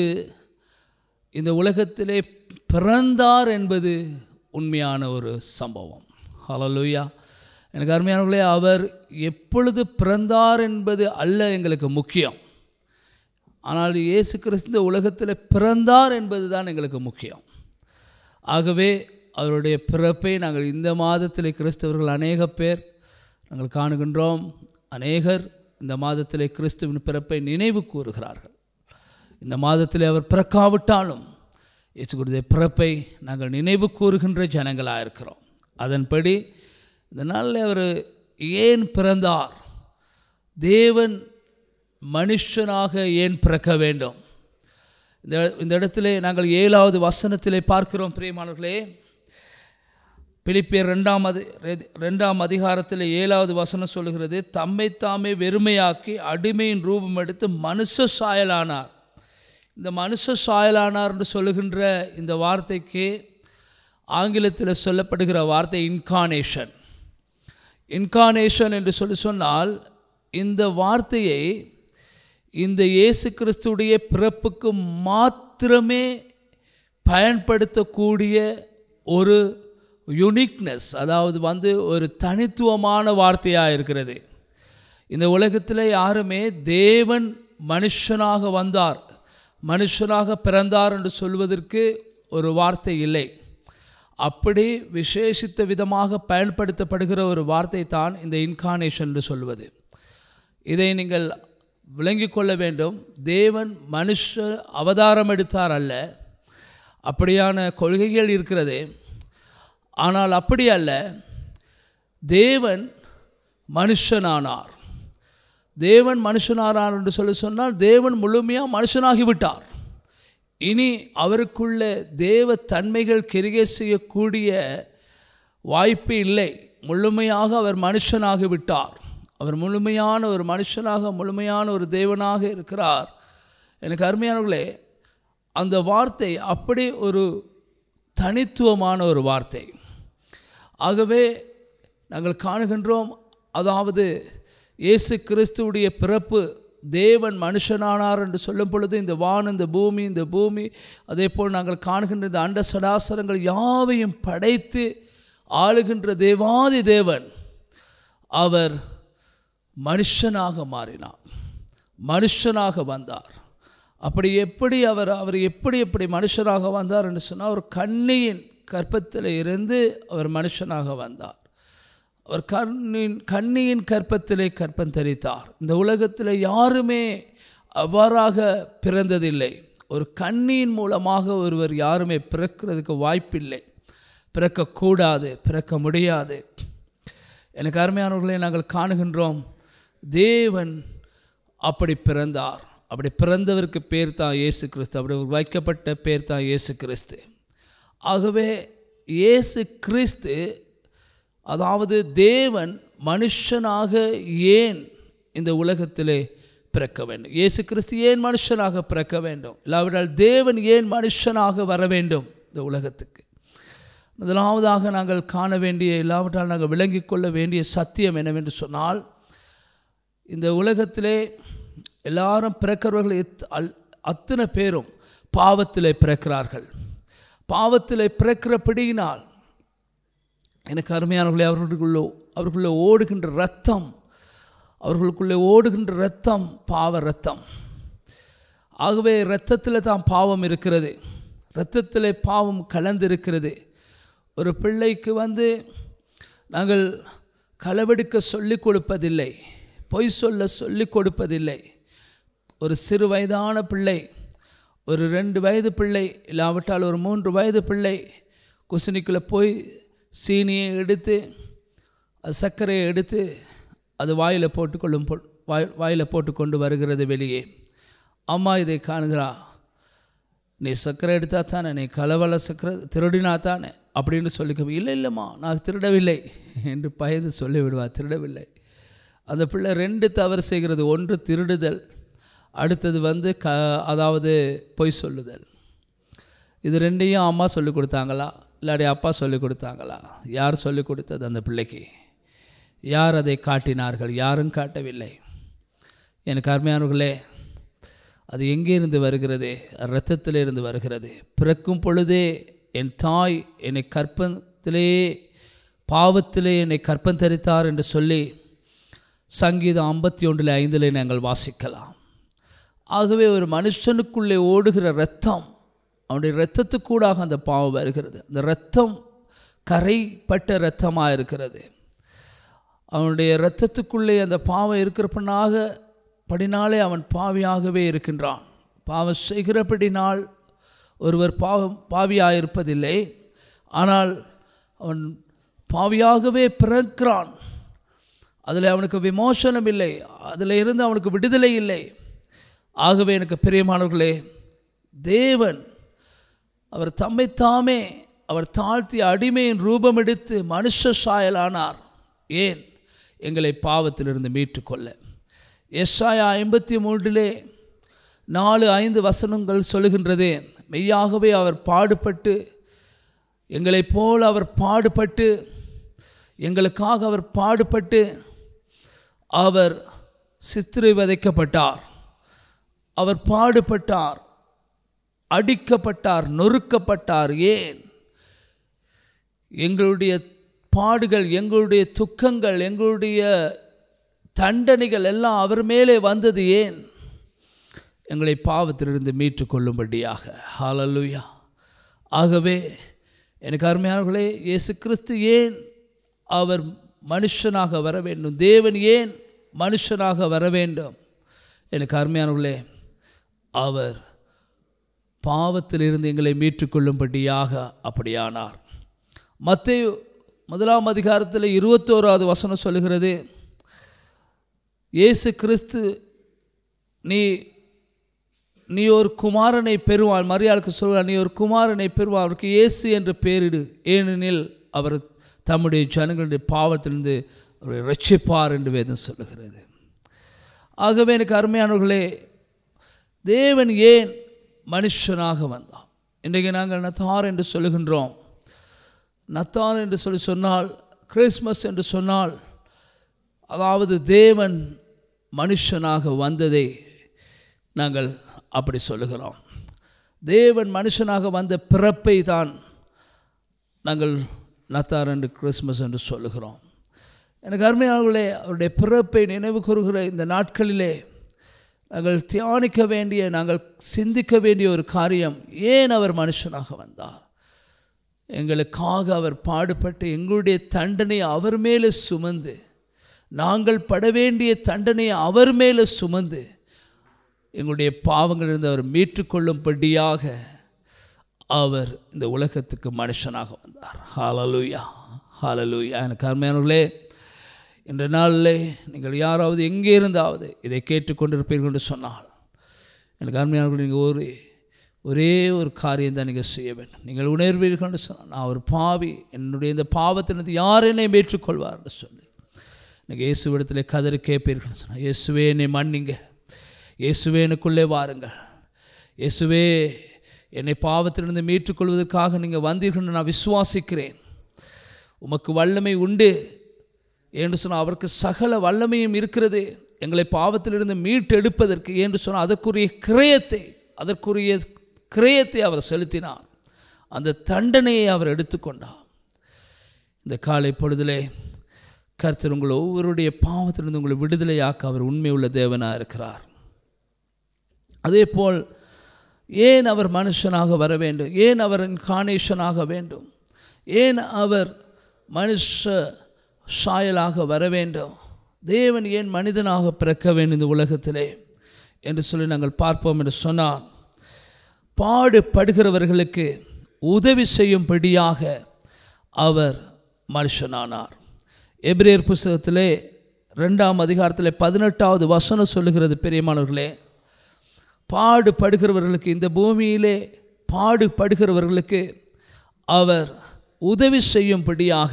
இந்த உலகத்திலே பிறந்தார் என்பது உண்மையான ஒரு சம்பவம் ஹalleluya எனக்கு அருமையானவர்களே அவர் எப்பொழுது பிறந்தார் என்பது அல்ல எங்களுக்கு முக்கியம் ஆனால் இயேசு கிறிஸ்து இந்த உலகத்தில் பிறந்தார் என்பது தான் எங்களுக்கு முக்கியம் ஆகவே அவருடைய பிறப்பை நாங்கள் இந்த மாதத்திலே கிறிஸ்தவர்கள் அநேக பேர் நாங்கள் காணுகின்றோம் அநேகர் இந்த மாதத்திலே கிறிஸ்துவின் பிறப்பை நினைவு கூறுகிறார்கள் இந்த மாதத்திலே அவர் பிறக்காவிட்டாலும் இயேசுடைய பிறப்பை நாங்கள் நினைவு கூறுகின்ற ஜனங்களாக இருக்கிறோம் அதன்படி இந்த நாளில் அவர் ஏன் பிறந்தார் தேவன் மனுஷனாக ஏன் பிறக்க வேண்டும் இந்த இந்த இடத்திலே நாங்கள் ஏழாவது வசனத்திலே பார்க்கிறோம் பிரியமானவர்களே பிலிப்பியர் ரெண்டாம் அதி ரெ- ரெண்டாம் அதிகாரத்தில் ஏழாவது வசனம் சொல்லுகிறது தம்மை தாமே வெறுமையாக்கி அடிமையின் ரூபம் எடுத்து மனுஷ சாயலானார் இந்த மனுஷ சாயலானார் என்று சொல்லுகின்ற இந்த வார்த்தைக்கு ஆங்கிலத்தில் சொல்லப்படுகிற வார்த்தை இன்கானேஷன் இன்கானேஷன் என்று சொல்லி சொன்னால் இந்த வார்த்தையை இந்த இயேசு கிறிஸ்துடைய பிறப்புக்கு மாத்திரமே பயன்படுத்தக்கூடிய ஒரு யுனிக்னஸ் அதாவது வந்து ஒரு தனித்துவமான வார்த்தையாக இருக்கிறது இந்த உலகத்தில் யாருமே தேவன் மனுஷனாக வந்தார் மனுஷனாக பிறந்தார் என்று சொல்வதற்கு ஒரு வார்த்தை இல்லை அப்படி விசேஷித்த விதமாக பயன்படுத்தப்படுகிற ஒரு வார்த்தை தான் இந்த இன்கானேஷன் என்று சொல்வது இதை நீங்கள் விளங்கிக் கொள்ள வேண்டும் தேவன் மனுஷ அவதாரம் எடுத்தார் அல்ல அப்படியான கொள்கைகள் இருக்கிறது ஆனால் அப்படி அல்ல தேவன் மனுஷனானார் தேவன் மனுஷனானார் என்று சொல்லி சொன்னால் தேவன் முழுமையாக மனுஷனாகிவிட்டார் இனி அவருக்குள்ள தேவ தன்மைகள் கிரிகை செய்யக்கூடிய வாய்ப்பு இல்லை முழுமையாக அவர் மனுஷனாகிவிட்டார் அவர் முழுமையான ஒரு மனுஷனாக முழுமையான ஒரு தேவனாக இருக்கிறார் எனக்கு அருமையானவர்களே அந்த வார்த்தை அப்படி ஒரு தனித்துவமான ஒரு வார்த்தை ஆகவே நாங்கள் காணுகின்றோம் அதாவது இயேசு கிறிஸ்துவுடைய பிறப்பு தேவன் மனுஷனானார் என்று சொல்லும் பொழுது இந்த வான் இந்த பூமி இந்த பூமி அதே போல் நாங்கள் காணுகின்ற இந்த அண்ட சடாசரங்கள் யாவையும் படைத்து ஆளுகின்ற தேவாதி தேவன் அவர் மனுஷனாக மாறினார் மனுஷனாக வந்தார் அப்படி எப்படி அவர் அவர் எப்படி எப்படி மனுஷனாக வந்தார் என்று சொன்னால் அவர் கண்ணியின் கற்பத்தில் இருந்து அவர் மனுஷனாக வந்தார் அவர் கண்ணின் கண்ணியின் கற்பத்திலே கற்பம் தரித்தார் இந்த உலகத்தில் யாருமே அவ்வாறாக பிறந்ததில்லை ஒரு கண்ணியின் மூலமாக ஒருவர் யாருமே பிறக்கிறதுக்கு வாய்ப்பில்லை பிறக்கக்கூடாது பிறக்க முடியாது எனக்கு அருமையானவர்களை நாங்கள் காணுகின்றோம் தேவன் அப்படி பிறந்தார் அப்படி பிறந்தவருக்கு பேர் தான் இயேசு கிறிஸ்து அப்படி வைக்கப்பட்ட பேர் தான் இயேசு கிறிஸ்து ஆகவே இயேசு கிறிஸ்து அதாவது தேவன் மனுஷனாக ஏன் இந்த உலகத்திலே பிறக்க வேண்டும் இயேசு கிறிஸ்து ஏன் மனுஷனாக பிறக்க வேண்டும் இல்லாவிட்டால் தேவன் ஏன் மனுஷனாக வர வேண்டும் இந்த உலகத்துக்கு முதலாவதாக நாங்கள் காண வேண்டிய இல்லாவிட்டால் நாங்கள் விளங்கிக் கொள்ள வேண்டிய சத்தியம் என்னவென்று சொன்னால் இந்த உலகத்திலே எல்லாரும் பிறக்கிறவர்கள் எத்- அல்- அத்தனை பேரும் பாவத்திலே பிறக்கிறார்கள் பாவத்திலே பிறக்கிறபடியினால் எனக்கு அருமையானவர்களே அவர்களுக்குள்ளே அவர்களுக்குள்ளே ஓடுகின்ற ரத்தம் அவர்களுக்குள்ளே ஓடுகின்ற ரத்தம் பாவ ரத்தம் ஆகவே இரத்தத்தில் தான் பாவம் இருக்கிறது இரத்தத்தில் பாவம் கலந்திருக்கிறது ஒரு பிள்ளைக்கு வந்து நாங்கள் களவெடுக்க சொல்லிக் கொடுப்பதில்லை பொய் சொல்ல சொல்லிக் கொடுப்பதில்லை ஒரு சிறு வயதான பிள்ளை ஒரு ரெண்டு வயது பிள்ளை இல்லாவிட்டால் ஒரு மூன்று வயது பிள்ளை குசினிக்குள்ளே போய் சீனியை எடுத்து அது சர்க்கரையை எடுத்து அது வாயில் போட்டுக்கொள்ளும் பொ வாய் வாயில் போட்டுக்கொண்டு வருகிறது வெளியே அம்மா இதை காணுகிறா நீ சர்க்கரை எடுத்தா தானே நீ கலவல சர்க்கரை திருடினா தானே அப்படின்னு சொல்லிக்க இல்லை இல்லைம்மா நான் திருடவில்லை என்று பயந்து சொல்லிவிடுவா திருடவில்லை அந்த பிள்ளை ரெண்டு தவறு செய்கிறது ஒன்று திருடுதல் அடுத்தது வந்து க அதாவது பொய் சொல்லுதல் இது ரெண்டையும் அம்மா சொல்லி கொடுத்தாங்களா இல்லாட்டி அப்பா சொல்லி கொடுத்தாங்களா யார் சொல்லி கொடுத்தது அந்த பிள்ளைக்கு யார் அதை காட்டினார்கள் யாரும் காட்டவில்லை எனக்கு அருமையானவர்களே அது எங்கேருந்து வருகிறது இரத்தத்திலே இருந்து வருகிறது பிறக்கும் பொழுதே என் தாய் என்னை கற்பத்திலே பாவத்திலே என்னை கற்பம் தரித்தார் என்று சொல்லி சங்கீதம் ஐம்பத்தி ஒன்றில் ஐந்திலே நாங்கள் வாசிக்கலாம் ஆகவே ஒரு மனுஷனுக்குள்ளே ஓடுகிற இரத்தம் அவனுடைய இரத்தத்துக்கூடாக அந்த பாவம் வருகிறது அந்த இரத்தம் கரைப்பட்ட இரத்தமாக இருக்கிறது அவனுடைய இரத்தத்துக்குள்ளே அந்த பாவம் இருக்கிறப்பனாக படினாலே அவன் பாவியாகவே இருக்கின்றான் பாவம் செய்கிறபடினால் ஒருவர் பாவம் பாவியாக இருப்பதில்லை ஆனால் அவன் பாவியாகவே பிறக்கிறான் அதில் அவனுக்கு விமோசனம் இல்லை அதில் இருந்து அவனுக்கு விடுதலை இல்லை ஆகவே எனக்கு பிரியமானவர்களே தேவன் அவர் தம்மைத்தாமே அவர் தாழ்த்தி அடிமையின் ரூபம் எடுத்து மனுஷ சாயலானார் ஏன் எங்களை பாவத்திலிருந்து மீட்டுக்கொள்ள எஸ்ஆயா ஐம்பத்தி மூன்றிலே நாலு ஐந்து வசனங்கள் சொல்லுகின்றது மெய்யாகவே அவர் பாடுபட்டு எங்களைப் போல் அவர் பாடுபட்டு எங்களுக்காக அவர் பாடுபட்டு அவர் சித்திரை விதைக்கப்பட்டார் அவர் பாடுபட்டார் அடிக்கப்பட்டார் நொறுக்கப்பட்டார் ஏன் எங்களுடைய பாடுகள் எங்களுடைய துக்கங்கள் எங்களுடைய தண்டனைகள் எல்லாம் அவர் மேலே வந்தது ஏன் எங்களை பாவத்திலிருந்து மீட்டு கொள்ளும்படியாக ஹalleluya ஆகவே எனக்கு அருமையானவர்களே இயேசு கிறிஸ்து ஏன் அவர் மனுஷனாக வர வேண்டும் தேவன் ஏன் மனுஷனாக வர வேண்டும் எனக்கு அருமையானவர்களே அவர் பாவத்திலிருந்து எங்களை மீட்டுக்கொள்ளும்படியாக அப்படியானார் மத்தேயு முதலாம் அதிகாரத்தில் இருபத்தோராவது வசனம் சொல்லுகிறது இயேசு கிறிஸ்து நீ நீ ஒரு குமாரனை பெறுவான் மரியாளுக்கு சொல்வார் நீ ஒரு குமாரனை பெறுவான் அவருக்கு இயேசு என்று பெயரிடு ஏனெனில் அவர் தம்முடைய ஜனங்களுடைய பாவத்திலிருந்து அவரை ரட்சிப்பார் என்று வேதம் சொல்லுகிறது ஆகவே எனக்கு அருமையானவர்களே தேவன் ஏன் மனுஷனாக வந்தார் இன்றைக்கு நாங்கள் நத்தார் என்று சொல்லுகின்றோம் நத்தார் என்று சொல்லி சொன்னால் கிறிஸ்மஸ் என்று சொன்னால் அதாவது தேவன் மனுஷனாக வந்ததை நாங்கள் அப்படி சொல்லுகிறோம் தேவன் மனுஷனாக வந்த பிறப்பை தான் நாங்கள் நத்தார் என்று கிறிஸ்மஸ் என்று சொல்லுகிறோம் எனக்கு அருமையானவர்களே அவருடைய பிறப்பை நினைவு கூறுகிற இந்த நாட்களிலே நாங்கள் தியானிக்க வேண்டிய நாங்கள் சிந்திக்க வேண்டிய ஒரு காரியம் ஏன் அவர் மனுஷனாக வந்தார் எங்களுக்காக அவர் பாடுபட்டு எங்களுடைய தண்டனை அவர் மேலே சுமந்து நாங்கள் பட வேண்டிய தண்டனை அவர் மேலே சுமந்து எங்களுடைய பாவங்களிலிருந்து அவர் மீட்டுக்கொள்ளும்படியாக அவர் இந்த உலகத்துக்கு மனுஷனாக வந்தார் ஹாலலூயா ஹாலலூயா எனக்கு அருமையானவர்களே இந்த நாளில் நீங்கள் யாராவது எங்கே இருந்தாவது இதை கேட்டுக்கொண்டிருப்பீர்கள் என்று சொன்னால் எனக்கு அருமையானவர்கள் நீங்கள் ஒரு ஒரே ஒரு காரியம் தான் நீங்கள் செய்ய வேண்டும் நீங்கள் உணர்வீர்கள் என்று சொன்னால் நான் ஒரு பாவி என்னுடைய இந்த பாவத்திலிருந்து யார் என்னை ஏற்றுக்கொள்வார் என்று சொல்லி நீங்கள் இயேசுவிடத்தில் கதறி கேட்பீர்கள் சொன்னால் இயேசுவே என்னை மன்னிங்க இயேசுவே எனக்குள்ளே வாருங்கள் இயேசுவே என்னை பாவத்திலிருந்து மீட்டுக்கொள்வதற்காக நீங்கள் வந்தீர்கள் நான் விசுவாசிக்கிறேன் உமக்கு வல்லமை உண்டு என்று சொன்னால் அவருக்கு சகல வல்லமையும் இருக்கிறது எங்களை பாவத்திலிருந்து மீட்டெடுப்பதற்கு என்று சொன்னால் அதற்குரிய கிரயத்தை அதற்குரிய கிரயத்தை அவர் செலுத்தினார் அந்த தண்டனையை அவர் எடுத்துக்கொண்டார் இந்த காலை பொழுதிலே கர்த்தர் உங்கள் ஒவ்வொருடைய பாவத்திலிருந்து உங்களை விடுதலையாக்க அவர் உண்மை உள்ள தேவனாக இருக்கிறார் அதே போல் ஏன் அவர் மனுஷனாக வர வேண்டும் ஏன் அவர் இன்கானேஷனாக வேண்டும் ஏன் அவர் மனுஷ சாயலாக வர வேண்டும் தேவன் ஏன் மனிதனாக பிறக்க வேண்டும் இந்த உலகத்திலே என்று சொல்லி நாங்கள் பார்ப்போம் என்று சொன்னார் பாடுபடுகிறவர்களுக்கு உதவி செய்யும்படியாக அவர் மனுஷனானார் எபிரேயர் புஸ்தகத்திலே ரெண்டாம் அதிகாரத்தில் பதினெட்டாவது வசனம் சொல்லுகிறது பெரியமானவர்களே பாடுபடுகிறவர்களுக்கு இந்த பூமியிலே பாடுபடுகிறவர்களுக்கு அவர் உதவி செய்யும்படியாக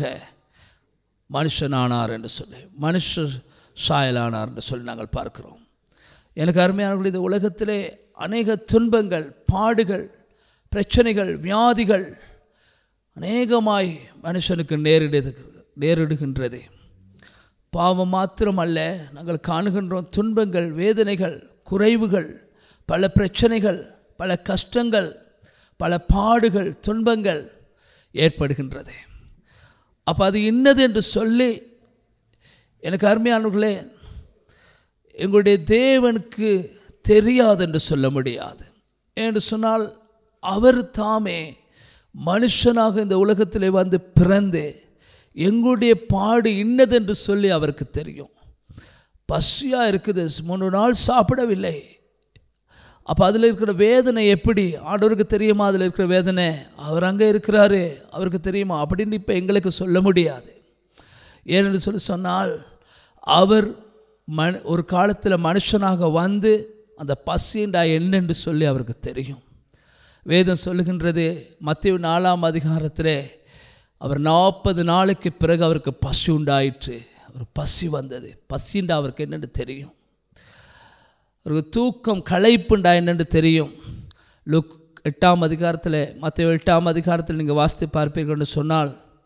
மனுஷனானார் என்று சொல்லி மனுஷ சாயலானார் என்று சொல்லி நாங்கள் பார்க்கிறோம் எனக்கு அருமையானவர்கள் இந்த உலகத்திலே அநேக துன்பங்கள் பாடுகள் பிரச்சனைகள் வியாதிகள் அநேகமாய் மனுஷனுக்கு நேரிடு நேரிடுகின்றது பாவம் மாத்திரமல்ல நாங்கள் காணுகின்றோம் துன்பங்கள் வேதனைகள் குறைவுகள் பல பிரச்சனைகள் பல கஷ்டங்கள் பல பாடுகள் துன்பங்கள் ஏற்படுகின்றது அப்போ அது இன்னது என்று சொல்லி எனக்கு அருமையானவர்களே எங்களுடைய தேவனுக்கு தெரியாது என்று சொல்ல முடியாது என்று சொன்னால் அவர் தாமே மனுஷனாக இந்த உலகத்திலே வந்து பிறந்து எங்களுடைய பாடு இன்னது என்று சொல்லி அவருக்கு தெரியும் பசியாக இருக்குது மூணு நாள் சாப்பிடவில்லை அப்போ அதில் இருக்கிற வேதனை எப்படி ஆண்டவருக்கு தெரியுமா அதில் இருக்கிற வேதனை அவர் அங்கே இருக்கிறாரு அவருக்கு தெரியுமா அப்படின்னு இப்போ எங்களுக்கு சொல்ல முடியாது ஏனென்று சொல்லி சொன்னால் அவர் மனு ஒரு காலத்தில் மனுஷனாக வந்து அந்த பசிண்டா என்னென்று சொல்லி அவருக்கு தெரியும் வேதம் சொல்லுகின்றது மத்திய நாலாம் அதிகாரத்திலே அவர் நாற்பது நாளைக்கு பிறகு அவருக்கு பசி உண்டாயிற்று அவர் பசி வந்தது பசிண்டா அவருக்கு என்னென்னு தெரியும் அவருக்கு தூக்கம் களைப்புண்டா என்னென்று தெரியும் லுக் எட்டாம் அதிகாரத்தில் மற்ற எட்டாம் அதிகாரத்தில் நீங்கள் வாசித்து பார்ப்பீர்கள்னு சொன்னால்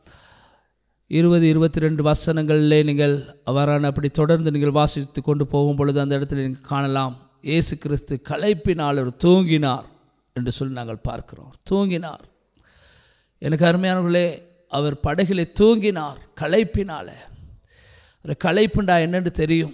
இருபது இருபத்தி ரெண்டு வசனங்களிலே நீங்கள் அவ்வாறான அப்படி தொடர்ந்து நீங்கள் வாசித்து கொண்டு போகும் பொழுது அந்த இடத்துல நீங்கள் காணலாம் இயேசு கிறிஸ்து களைப்பினால் அவர் தூங்கினார் என்று சொல்லி நாங்கள் பார்க்கிறோம் தூங்கினார் எனக்கு அருமையானவர்களே அவர் படகிலே தூங்கினார் களைப்பினால ஒரு களைப்புண்டா என்னென்று தெரியும்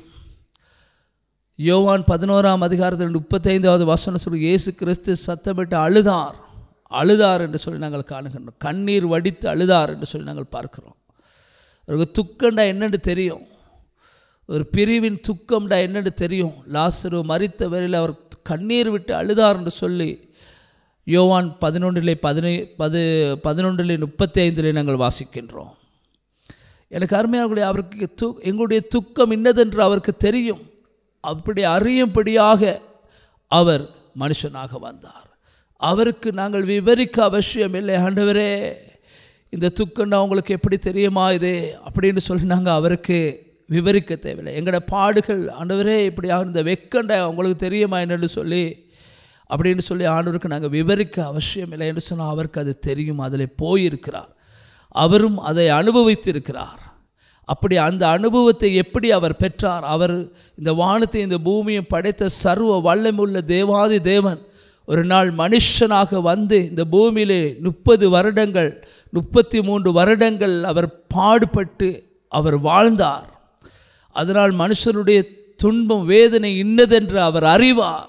யோவான் பதினோராம் அதிகாரத்தில் முப்பத்தைந்தாவது வசனம் சொல்லி இயேசு கிறிஸ்து சத்தமிட்டு அழுதார் அழுதார் என்று சொல்லி நாங்கள் காணுகின்றோம் கண்ணீர் வடித்து அழுதார் என்று சொல்லி நாங்கள் பார்க்கிறோம் அவருக்கு துக்கண்டா என்னென்று தெரியும் ஒரு பிரிவின் துக்கம்டா என்னன்னு தெரியும் லாசரு மறித்த வரையில் அவர் கண்ணீர் விட்டு அழுதார் என்று சொல்லி யோவான் பதினொன்றிலே பதினை பது பதினொன்றிலே முப்பத்தி ஐந்திலே நாங்கள் வாசிக்கின்றோம் எனக்கு அருமையானவர்களே அவருக்கு து எங்களுடைய துக்கம் இன்னதென்று அவருக்கு தெரியும் அப்படி அறியும்படியாக அவர் மனுஷனாக வந்தார் அவருக்கு நாங்கள் விவரிக்க அவசியம் இல்லை ஆண்டவரே இந்த துக்கம்னா உங்களுக்கு எப்படி தெரியுமா இது அப்படின்னு சொல்லி நாங்கள் அவருக்கு விவரிக்க தேவையில்லை எங்களோட பாடுகள் ஆண்டவரே இப்படி இந்த வெக்கண்டை உங்களுக்கு தெரியுமா என்னன்னு சொல்லி அப்படின்னு சொல்லி ஆண்டவருக்கு நாங்கள் விவரிக்க அவசியம் இல்லை என்று சொன்னால் அவருக்கு அது தெரியும் அதில் போயிருக்கிறார் அவரும் அதை அனுபவித்திருக்கிறார் அப்படி அந்த அனுபவத்தை எப்படி அவர் பெற்றார் அவர் இந்த வானத்தை இந்த பூமியை படைத்த சர்வ வல்லமுள்ள தேவாதி தேவன் ஒரு நாள் மனுஷனாக வந்து இந்த பூமியிலே முப்பது வருடங்கள் முப்பத்தி மூன்று வருடங்கள் அவர் பாடுபட்டு அவர் வாழ்ந்தார் அதனால் மனுஷனுடைய துன்பம் வேதனை இன்னதென்று அவர் அறிவார்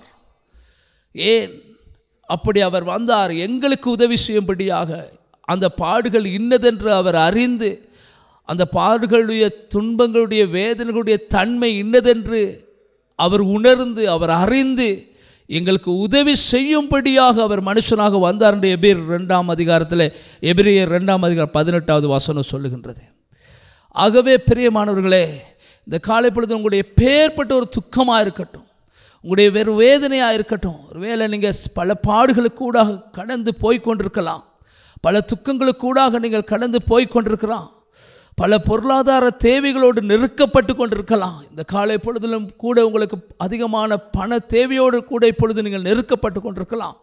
ஏன் அப்படி அவர் வந்தார் எங்களுக்கு உதவி செய்யும்படியாக அந்த பாடுகள் இன்னதென்று அவர் அறிந்து அந்த பாடுகளுடைய துன்பங்களுடைய வேதனைகளுடைய தன்மை இன்னதென்று அவர் உணர்ந்து அவர் அறிந்து எங்களுக்கு உதவி செய்யும்படியாக அவர் மனுஷனாக வந்தார் என்று எபிர் ரெண்டாம் அதிகாரத்தில் எபிரியர் ரெண்டாம் அதிகாரம் பதினெட்டாவது வசனம் சொல்லுகின்றது ஆகவே பிரியமானவர்களே இந்த காலை பொழுது உங்களுடைய பேர்பட்ட ஒரு துக்கமாக இருக்கட்டும் உங்களுடைய வெறும் வேதனையாக இருக்கட்டும் ஒருவேளை நீங்கள் பல பாடுகளுக்கூடாக கடந்து போய் கொண்டிருக்கலாம் பல துக்கங்களுக்கூடாக நீங்கள் கடந்து போய் கொண்டிருக்கலாம் பல பொருளாதார தேவைகளோடு நெருக்கப்பட்டு கொண்டிருக்கலாம் இந்த காலை பொழுதிலும் கூட உங்களுக்கு அதிகமான பண தேவையோடு கூட இப்பொழுது நீங்கள் நெருக்கப்பட்டு கொண்டிருக்கலாம்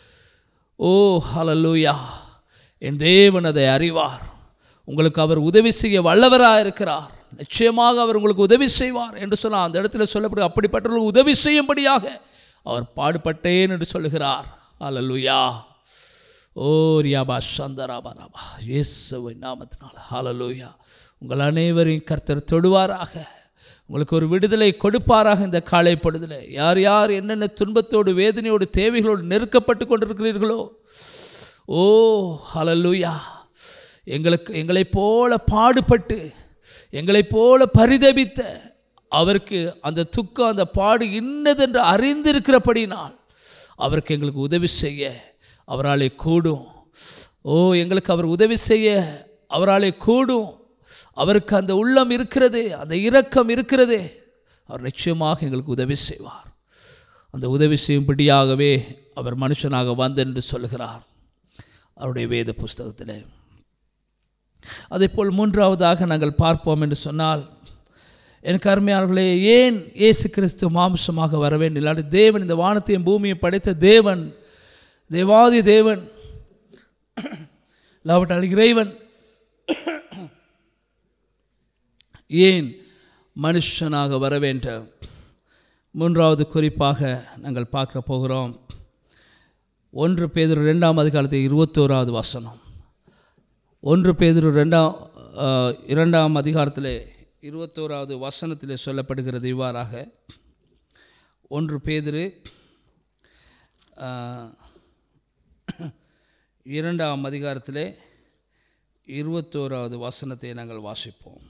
ஓ ஹலலூயா என் தேவன் அதை அறிவார் உங்களுக்கு அவர் உதவி செய்ய வல்லவராக இருக்கிறார் நிச்சயமாக அவர் உங்களுக்கு உதவி செய்வார் என்று சொன்னால் அந்த இடத்துல சொல்லப்படும் அப்படிப்பட்டவர்களுக்கு உதவி செய்யும்படியாக அவர் பாடுபட்டேன் என்று சொல்லுகிறார் ஹalleluya ஓ ரியாபா சந்தராபா ராபா இயேசுவின் நாமத்தினால் ஹalleluya உங்கள் அனைவரையும் கர்த்தர் தொடுவாராக உங்களுக்கு ஒரு விடுதலை கொடுப்பாராக இந்த காலை பொழுதில் யார் யார் என்னென்ன துன்பத்தோடு வேதனையோடு தேவைகளோடு நெருக்கப்பட்டு கொண்டிருக்கிறீர்களோ ஓ ஹalleluya எங்களுக்கு எங்களைப் போல பாடுபட்டு எங்களைப் போல பரிதபித்த அவருக்கு அந்த துக்கம் அந்த பாடு இன்னதென்று அறிந்திருக்கிறபடினால் அவருக்கு எங்களுக்கு உதவி செய்ய அவராலே கூடும் ஓ எங்களுக்கு அவர் உதவி செய்ய அவராலே கூடும் அவருக்கு அந்த உள்ளம் இருக்கிறது அந்த இரக்கம் இருக்கிறது அவர் நிச்சயமாக எங்களுக்கு உதவி செய்வார் அந்த உதவி செய்யும்படியாகவே அவர் மனுஷனாக வந்தென்று சொல்கிறார் அவருடைய வேத புஸ்தகத்தில் அதேபோல் மூன்றாவதாக நாங்கள் பார்ப்போம் என்று சொன்னால் எனக்கு அருமையாளர்களே ஏன் இயேசு கிறிஸ்து மாம்சமாக வர வேண்டும் இல்லாட்டி தேவன் இந்த வானத்தையும் பூமியை படைத்த தேவன் தேவாதி தேவன் இல்லாவிட்டால் இறைவன் ஏன் மனுஷனாக வர வேண்டும் மூன்றாவது குறிப்பாக நாங்கள் பார்க்க போகிறோம் ஒன்று பேதர் ரெண்டாம் அதிகாரத்தில் இருபத்தோராவது வசனம் ஒன்று பேதர் ரெண்டாம் அஹ், இரண்டாம் அதிகாரத்தில் இருபத்தோராவது வசனத்தில் சொல்லப்படுகிறது இவ்வாறாக ஒன்று பேதிரு இரண்டாம் அதிகாரத்திலே இருபத்தோராவது வசனத்தை நாங்கள் வாசிப்போம்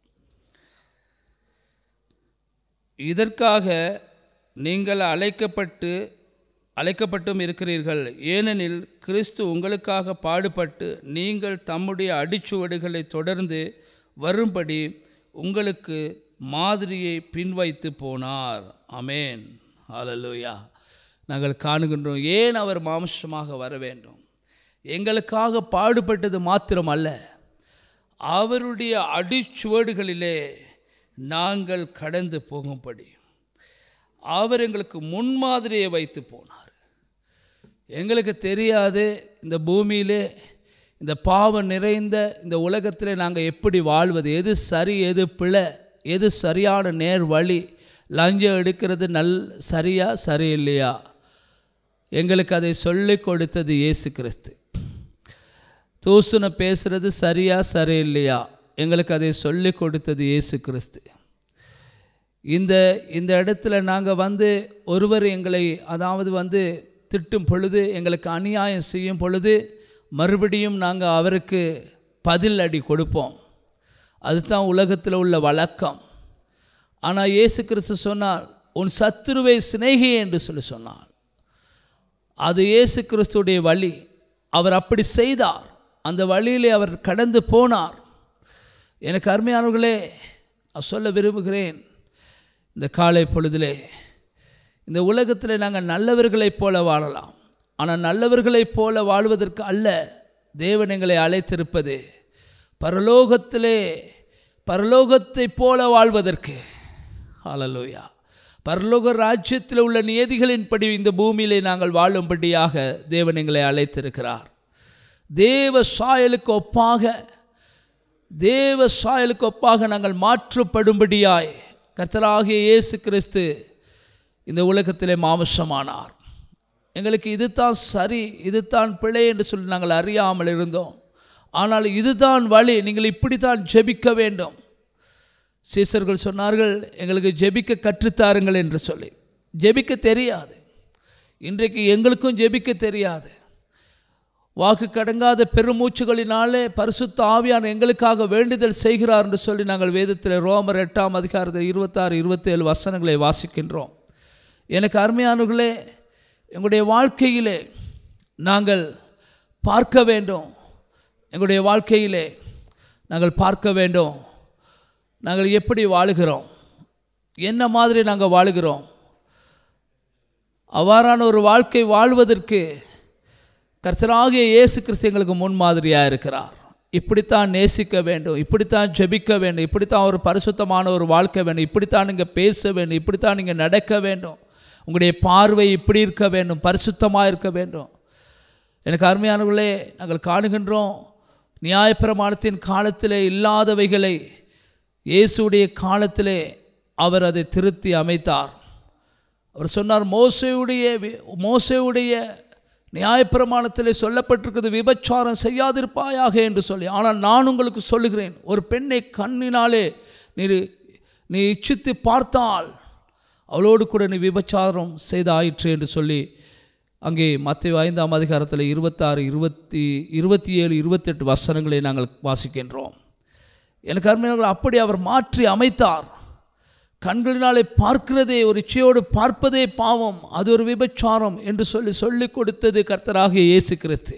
இதற்காக நீங்கள் அழைக்கப்பட்டு அழைக்கப்பட்டும் இருக்கிறீர்கள் ஏனெனில் கிறிஸ்து உங்களுக்காக பாடுபட்டு நீங்கள் தம்முடைய அடிச்சுவடுகளை தொடர்ந்து வரும்படி உங்களுக்கு மாதிரியை பின்வைத்து போனார் அமேன் ஹalleluya நாங்கள் காணுகின்றோம் ஏன் அவர் மாம்சமாக வர வேண்டும் எங்களுக்காக பாடுபட்டது மாத்திரம் அல்ல அவருடைய அடிச்சுவடுகளிலே நாங்கள் கடந்து போகும்படி அவர் எங்களுக்கு முன்மாதிரியை வைத்து போனார் எங்களுக்கு தெரியாது இந்த பூமியிலே இந்த பாவம் நிறைந்த இந்த உலகத்தில் நாங்கள் எப்படி வாழ்வது எது சரி எது பிழை எது சரியான நேர் வழி லஞ்சம் எடுக்கிறது நல் சரியா சரியில்லையா எங்களுக்கு அதை சொல்லிக் கொடுத்தது இயேசு கிறிஸ்து தூசுனை பேசுறது சரியா சரியில்லையா எங்களுக்கு அதை சொல்லிக் கொடுத்தது இயேசு கிறிஸ்து இந்த இந்த இடத்துல நாங்கள் வந்து ஒருவர் எங்களை அதாவது வந்து திட்டும் பொழுது எங்களுக்கு அநியாயம் செய்யும் பொழுது மறுபடியும் நாங்கள் அவருக்கு பதில் அடி கொடுப்போம் அதுதான் உலகத்தில் உள்ள வழக்கம் ஆனால் இயேசு கிறிஸ்து சொன்னார் உன் சத்துருவை சிநேகி என்று சொல்லி சொன்னார் அது இயேசு கிறிஸ்துடைய வழி அவர் அப்படி செய்தார் அந்த வழியிலே அவர் கடந்து போனார் எனக்கு அருமையானவர்களே நான் சொல்ல விரும்புகிறேன் இந்த காலை பொழுதிலே இந்த உலகத்தில் நாங்கள் நல்லவர்களைப் போல வாழலாம் ஆனால் நல்லவர்களைப் போல வாழ்வதற்கு அல்ல தேவன் எங்களை அழைத்திருப்பது பரலோகத்திலே பரலோகத்தைப் போல வாழ்வதற்கு ஹalleluya பரலோக ராஜ்யத்தில் உள்ள நியதிகளின்படி இந்த பூமியிலே நாங்கள் வாழும்படியாக தேவன் எங்களை அழைத்திருக்கிறார் தேவ சாயலுக்கு ஒப்பாக தேவ சாயலுக்கு ஒப்பாக நாங்கள் மாற்றப்படும்படியாய் கர்த்தராகிய இயேசு கிறிஸ்து இந்த உலகத்திலே மாமிசமானார் எங்களுக்கு இதுதான் சரி இதுதான் பிழை என்று சொல்லி நாங்கள் அறியாமல் இருந்தோம் ஆனால் இதுதான் வழி நீங்கள் இப்படித்தான் ஜெபிக்க வேண்டும் சீசர்கள் சொன்னார்கள் எங்களுக்கு ஜெபிக்க கற்றுத்தாருங்கள் என்று சொல்லி ஜெபிக்க தெரியாது இன்றைக்கு எங்களுக்கும் ஜெபிக்க தெரியாது வாக்கு கடங்காத பெருமூச்சுகளினாலே பரிசுத்த ஆவியான எங்களுக்காக வேண்டுதல் செய்கிறார் என்று சொல்லி நாங்கள் வேதத்தில் ரோமர் எட்டாம் அதிகாரத்தில் இருபத்தாறு இருபத்தேழு வசனங்களை வாசிக்கின்றோம் எனக்கு அருமையானவர்களே எங்களுடைய வாழ்க்கையிலே நாங்கள் பார்க்க வேண்டும் எங்களுடைய வாழ்க்கையிலே நாங்கள் பார்க்க வேண்டும் நாங்கள் எப்படி வாழுகிறோம் என்ன மாதிரி நாங்கள் வாழுகிறோம் அவ்வாறான ஒரு வாழ்க்கை வாழ்வதற்கு கர்த்தராகிய இயேசு கிறிஸ்து எங்களுக்கு முன்மாதிரியாக இருக்கிறார் இப்படித்தான் நேசிக்க வேண்டும் இப்படித்தான் ஜெபிக்க வேண்டும் இப்படித்தான் ஒரு பரிசுத்தமான ஒரு வாழ்க்கை வேண்டும் இப்படித்தான் நீங்கள் பேச வேண்டும் இப்படித்தான் நீங்கள் நடக்க வேண்டும் உங்களுடைய பார்வை இப்படி இருக்க வேண்டும் பரிசுத்தமாக இருக்க வேண்டும் எனக்கு அருமையானவர்களே நாங்கள் காணுகின்றோம் நியாயப்பிரமாணத்தின் காலத்திலே இல்லாதவைகளை இயேசுடைய காலத்திலே அவர் அதை திருத்தி அமைத்தார் அவர் சொன்னார் மோசையுடைய வி- மோசையுடைய நியாயப்பிரமாணத்திலே சொல்லப்பட்டிருக்கிறது விபச்சாரம் செய்யாதிருப்பாயாக என்று சொல்லி ஆனால் நான் உங்களுக்கு சொல்லுகிறேன் ஒரு பெண்ணை கண்ணினாலே நீ நீ இச்சித்து பார்த்தால் அவளோடு கூட நீ விபச்சாரம் செய்தாயிற்று என்று சொல்லி அங்கே மத்திய ஐந்தாம் அதிகாரத்தில் இருபத்தாறு இருபத்தி இருபத்தி ஏழு இருபத்தெட்டு வசனங்களை நாங்கள் வாசிக்கின்றோம் எனக்கு அருமையானவர்கள் அப்படி அவர் மாற்றி அமைத்தார் கண்களினாலே பார்க்கிறதே ஒரு இச்சையோடு பார்ப்பதே பாவம் அது ஒரு விபச்சாரம் என்று சொல்லி சொல்லிக் கொடுத்தது கர்த்தராகிய இயேசு கிறிஸ்து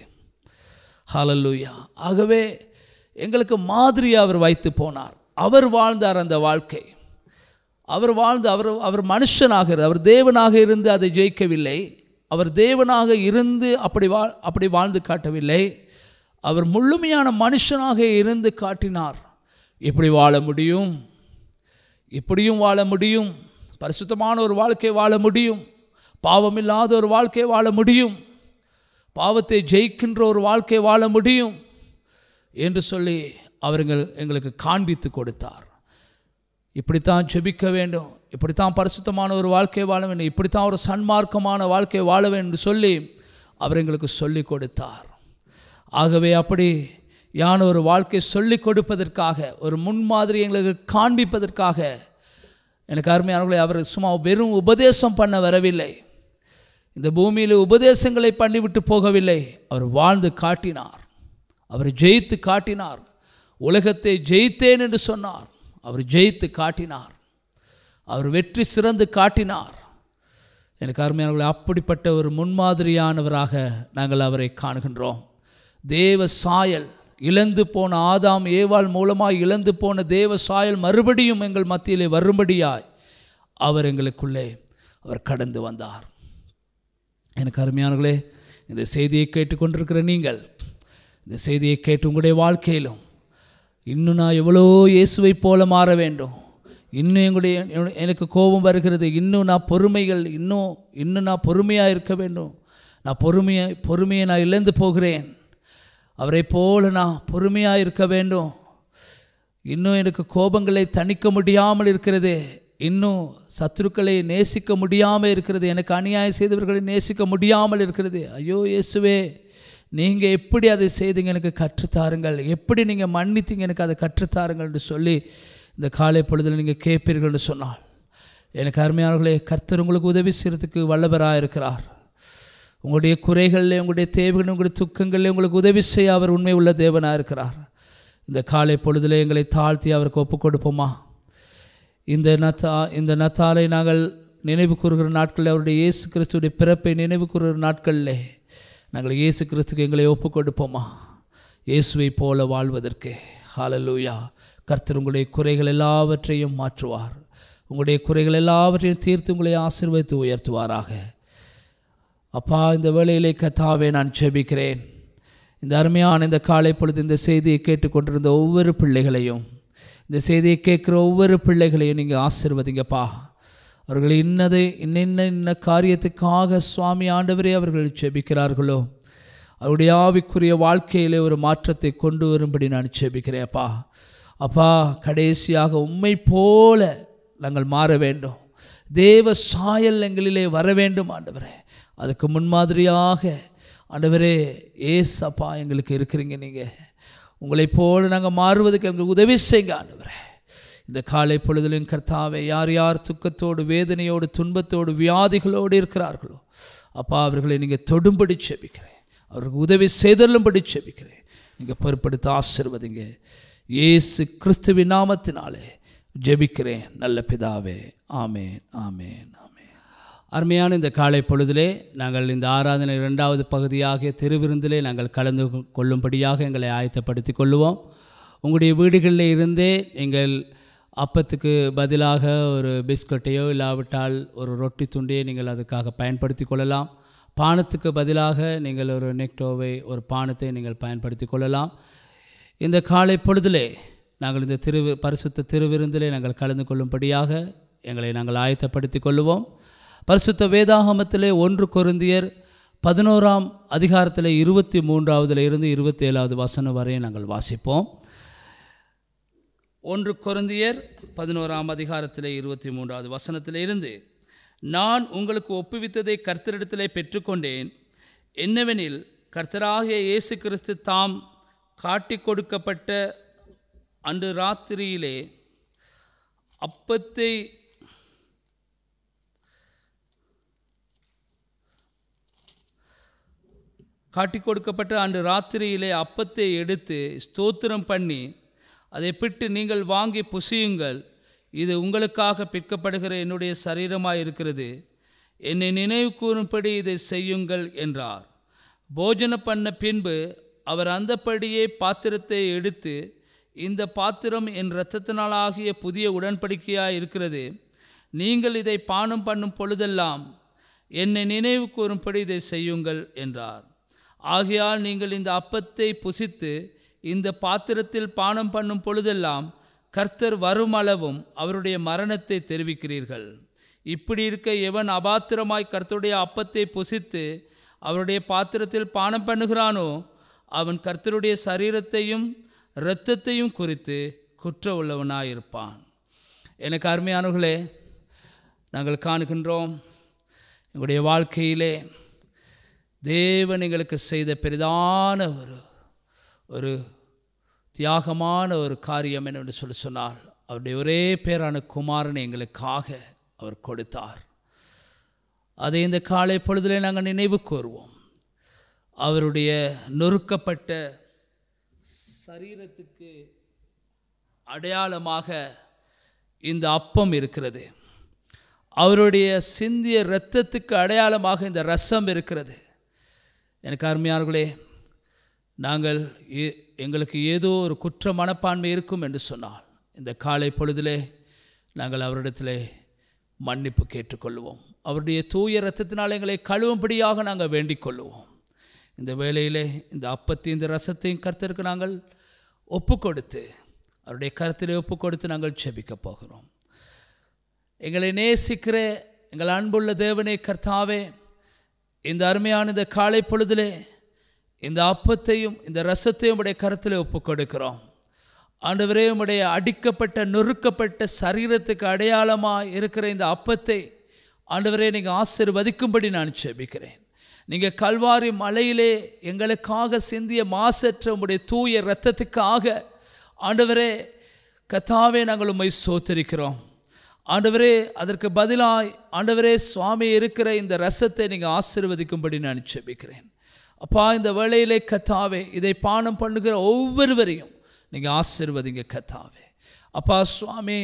ஹalleluya ஆகவே எங்களுக்கு மாதிரி அவர் வைத்து போனார் அவர் வாழ்ந்தார் அந்த வாழ்க்கை அவர் வாழ்ந்து அவர் அவர் மனுஷனாக இரு- அவர் தேவனாக இருந்து அதை ஜெயிக்கவில்லை அவர் தேவனாக இருந்து அப்படி வா அப்படி வாழ்ந்து காட்டவில்லை அவர் முழுமையான மனுஷனாக இருந்து காட்டினார் இப்படி வாழ முடியும் இப்படியும் வாழ முடியும் பரிசுத்தமான ஒரு வாழ்க்கை வாழ முடியும் பாவமில்லாத ஒரு வாழ்க்கை வாழ முடியும் பாவத்தை ஜெயிக்கின்ற ஒரு வாழ்க்கை வாழ முடியும் என்று சொல்லி அவர் எங்கள் எங்களுக்கு காண்பித்து கொடுத்தார் இப்படித்தான் ஜெபிக்க வேண்டும் இப்படித்தான் பரிசுத்தமான ஒரு வாழ்க்கை வாழ வேண்டும் இப்படித்தான் ஒரு சன்மார்க்கமான வாழ்க்கை வாழ வேண்டும் என்று சொல்லி அவர் எங்களுக்கு சொல்லிக் கொடுத்தார் ஆகவே அப்படி யான் ஒரு வாழ்க்கை சொல்லிக் கொடுப்பதற்காக ஒரு முன்மாதிரி எங்களுக்கு காண்பிப்பதற்காக எனக்கு அருமையானவர்களை அவர் சும்மா வெறும் உபதேசம் பண்ண வரவில்லை இந்த பூமியில் உபதேசங்களை பண்ணிவிட்டு போகவில்லை அவர் வாழ்ந்து காட்டினார் அவர் ஜெயித்து காட்டினார் உலகத்தை ஜெயித்தேன் என்று சொன்னார் அவர் ஜெயித்து காட்டினார் அவர் வெற்றி சிறந்து காட்டினார் எனக்கு அருமையானவர்களை அப்படிப்பட்ட ஒரு முன்மாதிரியானவராக நாங்கள் அவரை காணுகின்றோம் தேவ சாயல் இழந்து போன ஆதாம் ஏவாள் மூலமாய் இழந்து போன தேவ சாயல் மறுபடியும் எங்கள் மத்தியிலே வரும்படியாய் அவர் எங்களுக்குள்ளே அவர் கடந்து வந்தார் எனக்கு அருமையானவர்களே இந்த செய்தியை கேட்டுக்கொண்டிருக்கிற நீங்கள் இந்த செய்தியை கேட்டு உங்களுடைய வாழ்க்கையிலும் இன்னும் நான் எவ்வளோ இயேசுவை போல மாற வேண்டும் இன்னும் எங்களுடைய எனக்கு கோபம் வருகிறது இன்னும் நான் பொறுமைகள் இன்னும் இன்னும் நான் பொறுமையாக இருக்க வேண்டும் நான் பொறுமையை பொறுமையை நான் இழந்து போகிறேன் அவரை போல நான் பொறுமையாக இருக்க வேண்டும் இன்னும் எனக்கு கோபங்களை தணிக்க முடியாமல் இருக்கிறது இன்னும் சத்துருக்களை நேசிக்க முடியாமல் இருக்கிறது எனக்கு அநியாயம் செய்தவர்களை நேசிக்க முடியாமல் இருக்கிறது ஐயோ இயேசுவே நீங்கள் எப்படி அதை செய்தீங்க எனக்கு கற்றுத்தாருங்கள் எப்படி நீங்கள் மன்னித்தீங்க எனக்கு அதை கற்றுத்தாருங்கள் என்று சொல்லி இந்த காலை பொழுதில் நீங்கள் கேட்பீர்கள் என்று சொன்னால் எனக்கு அருமையானவர்களே கர்த்தர் உங்களுக்கு உதவி செய்கிறதுக்கு வல்லவராக இருக்கிறார் உங்களுடைய குறைகளில் உங்களுடைய தேவைகள் உங்களுடைய துக்கங்களில் உங்களுக்கு உதவி செய்ய அவர் உண்மை உள்ள தேவனாக இருக்கிறார் இந்த காலை பொழுதில் எங்களை தாழ்த்தி அவருக்கு ஒப்பு கொடுப்போமா இந்த நத்தா இந்த நத்தாலை நாங்கள் நினைவு கூறுகிற நாட்களில் அவருடைய இயேசு கிறிஸ்துடைய பிறப்பை நினைவு கூறுகிற நாட்களில் நாங்கள் இயேசு கிறிஸ்துக்கு எங்களை ஒப்பு கொடுப்போமா இயேசுவை போல வாழ்வதற்கு ஹalleluya கர்த்தர் உங்களுடைய குறைகள் எல்லாவற்றையும் மாற்றுவார் உங்களுடைய குறைகள் எல்லாவற்றையும் தீர்த்து உங்களை ஆசீர்வதித்து உயர்த்துவாராக அப்பா இந்த வேளையிலே கத்தாவே நான் ஜெபிக்கிறேன் இந்த அருமையான இந்த காலை பொழுது இந்த செய்தியை கேட்டுக்கொண்டிருந்த ஒவ்வொரு பிள்ளைகளையும் இந்த செய்தியை கேட்குற ஒவ்வொரு பிள்ளைகளையும் நீங்கள் ஆசிர்வதிங்கப்பா அவர்கள் இன்னது இன்னென்ன இன்ன காரியத்துக்காக சுவாமி ஆண்டவரே அவர்கள் ஜெபிக்கிறார்களோ அவருடைய ஆவிக்குரிய வாழ்க்கையிலே ஒரு மாற்றத்தை கொண்டு வரும்படி நான் ஜெபிக்கிறேன் அப்பா அப்பா கடைசியாக உம்மை போல நாங்கள் மாற வேண்டும் தேவ சாயல் எங்களிலே வர வேண்டும் ஆண்டவரே அதுக்கு முன்மாதிரியாக ஆண்டவரே ஏசப்பா எங்களுக்கு இருக்கிறீங்க நீங்கள் உங்களைப் போல நாங்கள் மாறுவதற்கு எங்களுக்கு உதவி செய்யுங்க ஆண்டவரே இந்த காலை பொழுதிலும் கர்த்தாவை யார் யார் துக்கத்தோடு வேதனையோடு துன்பத்தோடு வியாதிகளோடு இருக்கிறார்களோ அப்பா அவர்களை நீங்கள் தொடும்படி செபிக்கிறேன் அவருக்கு உதவி செய்தருளும்படி செபிக்கிறேன் நீங்கள் பொறுப்படுத்த ஆசிர்வதிங்க இயேசு கிறிஸ்துவின் நாமத்தினாலே ஜெபிக்கிறேன் நல்ல பிதாவே ஆமேன் ஆமேன் ஆமேன் அருமையான இந்த காலை பொழுதிலே நாங்கள் இந்த ஆராதனை இரண்டாவது பகுதியாகிய திருவிருந்திலே நாங்கள் கலந்து கொள்ளும்படியாக எங்களை ஆயத்தப்படுத்திக் கொள்ளுவோம் உங்களுடைய வீடுகளில் இருந்தே நீங்கள் அப்பத்துக்கு பதிலாக ஒரு பிஸ்கட்டையோ இல்லாவிட்டால் ஒரு ரொட்டி துண்டையோ நீங்கள் அதுக்காக பயன்படுத்தி கொள்ளலாம் பானத்துக்கு பதிலாக நீங்கள் ஒரு நெக்டோவை ஒரு பானத்தை நீங்கள் பயன்படுத்தி கொள்ளலாம் இந்த காலை பொழுதிலே நாங்கள் இந்த திரு பரிசுத்த திருவிருந்திலே நாங்கள் கலந்து கொள்ளும்படியாக எங்களை நாங்கள் ஆயத்தப்படுத்திக் கொள்ளுவோம் பரிசுத்த வேதாகமத்திலே ஒன்று கொருந்தியர் பதினோராம் அதிகாரத்தில் இருபத்தி மூன்றாவதுல இருந்து இருபத்தி ஏழாவது வசனம் வரை நாங்கள் வாசிப்போம் ஒன்று கொருந்தியர் பதினோராம் அதிகாரத்தில் இருபத்தி மூன்றாவது வசனத்தில் இருந்து நான் உங்களுக்கு ஒப்புவித்ததை கர்த்தரிடத்திலே பெற்றுக்கொண்டேன் என்னவெனில் கர்த்தராகிய இயேசு கிறிஸ்து தாம் காட்டிக் கொடுக்கப்பட்ட அன்று ராத்திரியிலே அப்பத்தை காட்டிக் கொடுக்கப்பட்ட அன்று ராத்திரியிலே அப்பத்தை எடுத்து ஸ்தோத்திரம் பண்ணி அதை பிட்டு நீங்கள் வாங்கி புசியுங்கள் இது உங்களுக்காக பிற்கப்படுகிற என்னுடைய சரீரமாக இருக்கிறது என்னை நினைவு கூறும்படி இதை செய்யுங்கள் என்றார் போஜன பண்ண பின்பு அவர் அந்தப்படியே பாத்திரத்தை எடுத்து இந்த பாத்திரம் என் இரத்தத்தினாலாகிய புதிய உடன்படிக்கையாக இருக்கிறது நீங்கள் இதை பானம் பண்ணும் பொழுதெல்லாம் என்னை நினைவு கூறும்படி இதை செய்யுங்கள் என்றார் ஆகையால் நீங்கள் இந்த அப்பத்தை புசித்து இந்த பாத்திரத்தில் பானம் பண்ணும் பொழுதெல்லாம் கர்த்தர் வருமளவும் அவருடைய மரணத்தை தெரிவிக்கிறீர்கள் இப்படி இருக்க எவன் அபாத்திரமாய் கர்த்தருடைய அப்பத்தை புசித்து அவருடைய பாத்திரத்தில் பானம் பண்ணுகிறானோ அவன் கர்த்தருடைய சரீரத்தையும் இரத்தத்தையும் குறித்து குற்ற உள்ளவனாயிருப்பான் எனக்கு அருமையானவர்களே நாங்கள் காணுகின்றோம் எங்களுடைய வாழ்க்கையிலே தேவன் எங்களுக்கு செய்த பெரிதான ஒரு ஒரு தியாகமான ஒரு காரியம் என்னென்று சொல்லி சொன்னால் அவருடைய ஒரே பேரான குமாரனை எங்களுக்காக அவர் கொடுத்தார் அதை இந்த காலை பொழுதிலே நாங்கள் நினைவு கூறுவோம் அவருடைய நொறுக்கப்பட்ட சரீரத்துக்கு அடையாளமாக இந்த அப்பம் இருக்கிறது அவருடைய சிந்திய இரத்தத்துக்கு அடையாளமாக இந்த ரசம் இருக்கிறது எனக்கு அருமையார்களே நாங்கள் ஏ- எங்களுக்கு ஏதோ ஒரு குற்ற மனப்பான்மை இருக்கும் என்று சொன்னால் இந்த காலை பொழுதிலே நாங்கள் அவரிடத்திலே மன்னிப்பு கேட்டுக்கொள்வோம் அவருடைய தூய இரத்தத்தினால் எங்களை கழுவும்படியாக நாங்கள் வேண்டிக் கொள்ளுவோம் இந்த வேளையிலே இந்த அப்பத்தையும் இந்த ரசத்தையும் கர்த்தருக்கு நாங்கள் ஒப்பு கொடுத்து அவருடைய கருத்திலே ஒப்பு கொடுத்து நாங்கள் செபிக்க போகிறோம் எங்களை நேசிக்கிற எங்கள் அன்புள்ள தேவனே கர்த்தாவே இந்த அருமையான இந்த காலை பொழுதிலே இந்த அப்பத்தையும் இந்த ரசத்தையும் உடைய கருத்திலே ஒப்பு கொடுக்கிறோம் ஆண்டவரே உம்முடைய அடிக்கப்பட்ட நொறுக்கப்பட்ட சரீரத்துக்கு அடையாளமாக இருக்கிற இந்த அப்பத்தை ஆண்டவரே நீங்கள் ஆசீர்வதிக்கும்படி நான் செபிக்கிறேன் நீங்கள் கல்வாரி மலையிலே எங்களுக்காக சிந்திய மாசற்ற உம்முடைய தூய இரத்தத்துக்காக ஆண்டவரே கத்தாவே நாங்கள் உம்மை சோத்தரிக்கிறோம் ஆண்டவரே அதற்கு பதிலாய் ஆண்டவரே சுவாமி இருக்கிற இந்த ரசத்தை நீங்கள் ஆசீர்வதிக்கும்படி நான் செபிக்கிறேன் அப்பா இந்த வேளையிலே கத்தாவே இதை பானம் பண்ணுகிற ஒவ்வொருவரையும் நீங்கள் ஆசீர்வதிங்க கத்தாவே அப்பா சுவாமி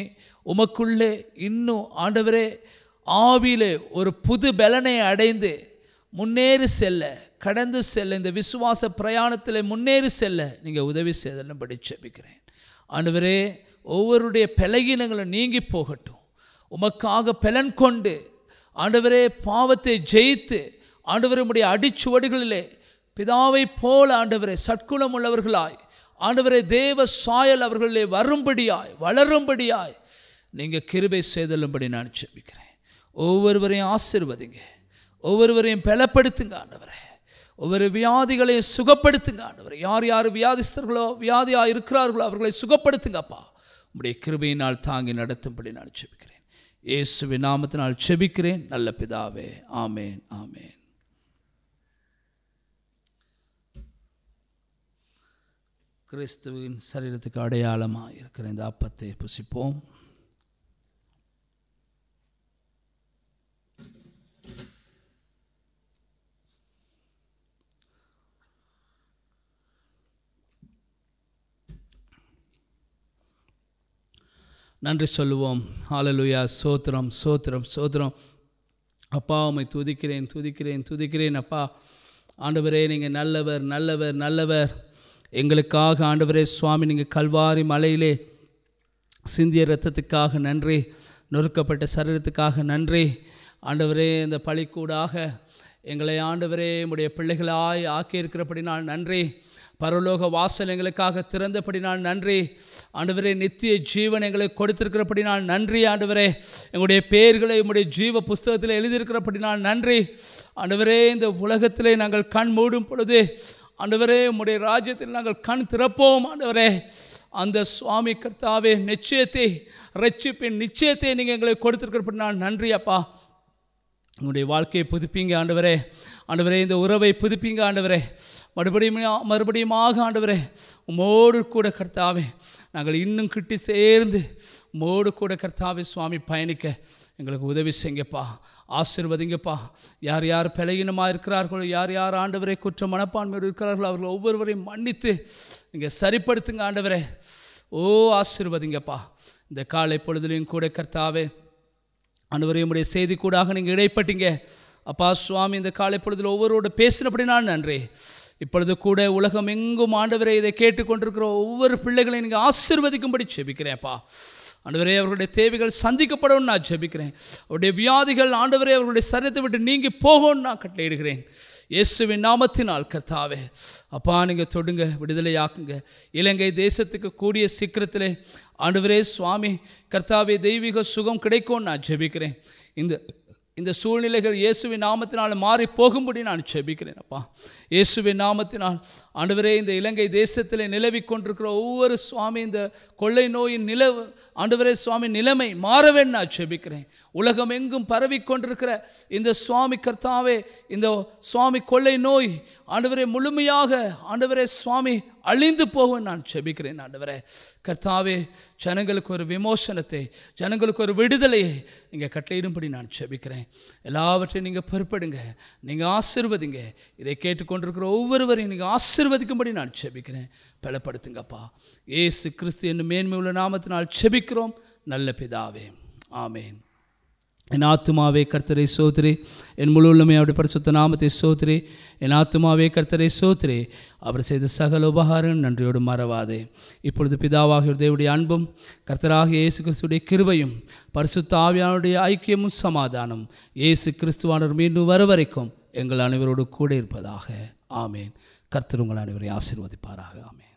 உமக்குள்ளே இன்னும் ஆண்டவரே ஆவியிலே ஒரு புது பலனை அடைந்து முன்னேறி செல்ல கடந்து செல்ல இந்த விசுவாச பிரயாணத்தில் முன்னேறி செல்ல நீங்கள் உதவி செய்தலும்படி செபிக்கிறேன் ஆண்டவரே ஒவ்வொருடைய பலகீனங்களும் நீங்கி போகட்டும் உமக்காக பலன் கொண்டு ஆண்டவரே பாவத்தை ஜெயித்து ஆண்டவருடைய அடிச்சுவடுகளிலே பிதாவை போல ஆண்டவரே சட்குணம் உள்ளவர்களாய் ஆண்டவரே தேவ சாயல் அவர்களிலே வரும்படியாய் வளரும்படியாய் நீங்கள் கிருபை செய்தலும்படி நான் செபிக்கிறேன் ஒவ்வொருவரையும் ஆசிர்வதிங்க ஒவ்வொருவரையும் பலப்படுத்துங்க ஆண்டவரே ஒவ்வொரு வியாதிகளையும் சுகப்படுத்துங்க ஆண்டவரே யார் யார் வியாதிஸ்தர்களோ வியாதியாக இருக்கிறார்களோ அவர்களை சுகப்படுத்துங்கப்பா உம்முடைய கிருபையினால் தாங்கி நடத்தும்படி நான் செபிக்கிறேன் இயேசுவின் நாமத்தினால் செபிக்கிறேன் நல்ல பிதாவே ஆமேன் ஆமேன் கிறிஸ்துவின் சரீரத்துக்கு அடையாளமாக இருக்கிற இந்த அப்பத்தை புசிப்போம் நன்றி சொல்லுவோம் ஹalleluya சோத்திரம் சோத்திரம் சோத்திரம் அப்பா உம்மை துதிக்கிறேன் துதிக்கிறேன் துதிக்கிறேன் அப்பா ஆண்டவரே நீங்கள் நல்லவர் நல்லவர் நல்லவர் எங்களுக்காக ஆண்டவரே சுவாமி நீங்கள் கல்வாரி மலையிலே சிந்திய இரத்தத்துக்காக நன்றி நொறுக்கப்பட்ட சரீரத்துக்காக நன்றி ஆண்டவரே இந்த பழிக்கூடாக எங்களை ஆண்டவரே உம்முடைய பிள்ளைகளாய் ஆக்கியிருக்கிறபடினால் நன்றி பரலோக வாசல் எங்களுக்காக திறந்தபடினால் நன்றி ஆண்டவரே நித்திய ஜீவன் எங்களுக்கு கொடுத்திருக்கிறபடினால் நன்றி ஆண்டவரே எங்களுடைய பெயர்களை உம்முடைய ஜீவ புஸ்தகத்தில் எழுதியிருக்கிறபடினால் நன்றி ஆண்டவரே இந்த உலகத்திலே நாங்கள் கண் மூடும் பொழுது ஆண்டவரே உம்முடைய ராஜ்யத்தில் நாங்கள் கண் திறப்போம் ஆண்டவரே அந்த சுவாமி கர்த்தாவே நிச்சயத்தை ரட்சிப்பின் நிச்சயத்தை நீங்கள் எங்களுக்கு கொடுத்திருக்கிறபடினால் நன்றி அப்பா உங்களுடைய வாழ்க்கையை புதுப்பிங்க ஆண்டவரே ஆண்டவரே இந்த உறவை புதுப்பிங்க ஆண்டவரே மறுபடியும் மறுபடியுமாக ஆண்டவரே உமோடு கூட கர்த்தாவே நாங்கள் இன்னும் கிட்டி சேர்ந்து உமோடு கூட கர்த்தாவே சுவாமி பயணிக்க எங்களுக்கு உதவி செய்யுங்கப்பா ஆசீர்வதிங்கப்பா யார் யார் பலகீனமாக இருக்கிறார்களோ யார் யார் ஆண்டவரை குற்ற மனப்பான்மையோடு இருக்கிறார்களோ அவர்கள் ஒவ்வொருவரையும் மன்னித்து நீங்கள் சரிப்படுத்துங்க ஆண்டவரே ஓ ஆசீர்வதிங்கப்பா இந்த காலை பொழுதுலையும் கூட கர்த்தாவே ஆண்டவரே உம்முடைய செய்தி கூடாக நீங்கள் இடைப்பட்டீங்க அப்பா சுவாமி இந்த காலை பொழுதில் ஒவ்வொருவோட பேசினபடி நான் நன்றி இப்பொழுது கூட உலகம் எங்கும் ஆண்டவரை இதை கேட்டுக்கொண்டிருக்கிற ஒவ்வொரு பிள்ளைகளையும் நீங்கள் ஆசீர்வதிக்கும்படி ஜெபிக்கிறேன் அப்பா ஆண்டவரே அவர்களுடைய தேவைகள் சந்திக்கப்படும் நான் ஜெபிக்கிறேன் அவருடைய வியாதிகள் ஆண்டவரே அவர்களுடைய சரீரத்தை விட்டு நீங்கி போகும்னு நான் கட்டளையிடுகிறேன் இயேசுவின் நாமத்தினால் கர்த்தாவே அப்பா நீங்கள் தொடுங்க விடுதலையாக்குங்க இலங்கை தேசத்துக்கு கூடிய சீக்கிரத்திலே ஆண்டவரே சுவாமி கர்த்தாவே தெய்வீக சுகம் கிடைக்கும் நான் ஜெபிக்கிறேன் இந்த இந்த சூழ்நிலைகள் இயேசுவின் நாமத்தினால் மாறி போகும்படி நான் ஜெபிக்கிறேன் அப்பா இயேசுவின் நாமத்தினால் ஆண்டவரே இந்த இலங்கை தேசத்தில் நிலவி கொண்டிருக்கிற ஒவ்வொரு சுவாமி இந்த கொள்ளை நோயின் நிலவு ஆண்டவரே சுவாமி நிலைமை மாறவே நான் ஜெபிக்கிறேன் உலகம் எங்கும் பரவி கொண்டிருக்கிற இந்த சுவாமி கர்த்தாவே இந்த சுவாமி கொள்ளை நோய் ஆண்டவரே முழுமையாக ஆண்டவரே சுவாமி அழிந்து போகும் நான் ஜெபிக்கிறேன் ஆண்டவரே கர்த்தாவே ஜனங்களுக்கு ஒரு விமோசனத்தை ஜனங்களுக்கு ஒரு விடுதலையை நீங்கள் கட்டளையிடும்படி நான் ஜெபிக்கிறேன் எல்லாவற்றையும் நீங்கள் பொறுப்படுங்க நீங்கள் ஆசிர்வதிங்க இதை கேட்டுக்கொண்டிருக்கிற ஒவ்வொருவரையும் நீங்கள் ஆசிர்வதிக்கும்படி நான் ஜெபிக்கிறேன் பலப்படுத்துங்கப்பா ஏசு கிறிஸ்து என்னும் மேன்மை உள்ள நாமத்தினால் ஜெபிக்கிறோம் நல்ல பிதாவே ஆமேன் என் ஆத்துமாவே கர்த்தரை சோத்திரே என் முழு உள்ளமே அவருடைய பரிசுத்த நாமத்தை சோத்திரே என் ஆத்துமாவே கர்த்தரை சோத்திரே அவர் செய்த சகல உபகாரம் நன்றியோடு மறவாதே இப்பொழுது பிதாவாகிய தேவனுடைய அன்பும் கர்த்தராகிய இயேசு கிறிஸ்துடைய கிருபையும் பரிசுத்த ஆவியானுடைய ஐக்கியமும் சமாதானம் இயேசு கிறிஸ்துவானவர் மீண்டும் வர வரைக்கும் எங்கள் அனைவரோடு கூட இருப்பதாக ஆமேன் கர்த்தர் உங்கள் அனைவரை ஆசீர்வதிப்பாராக ஆமேன்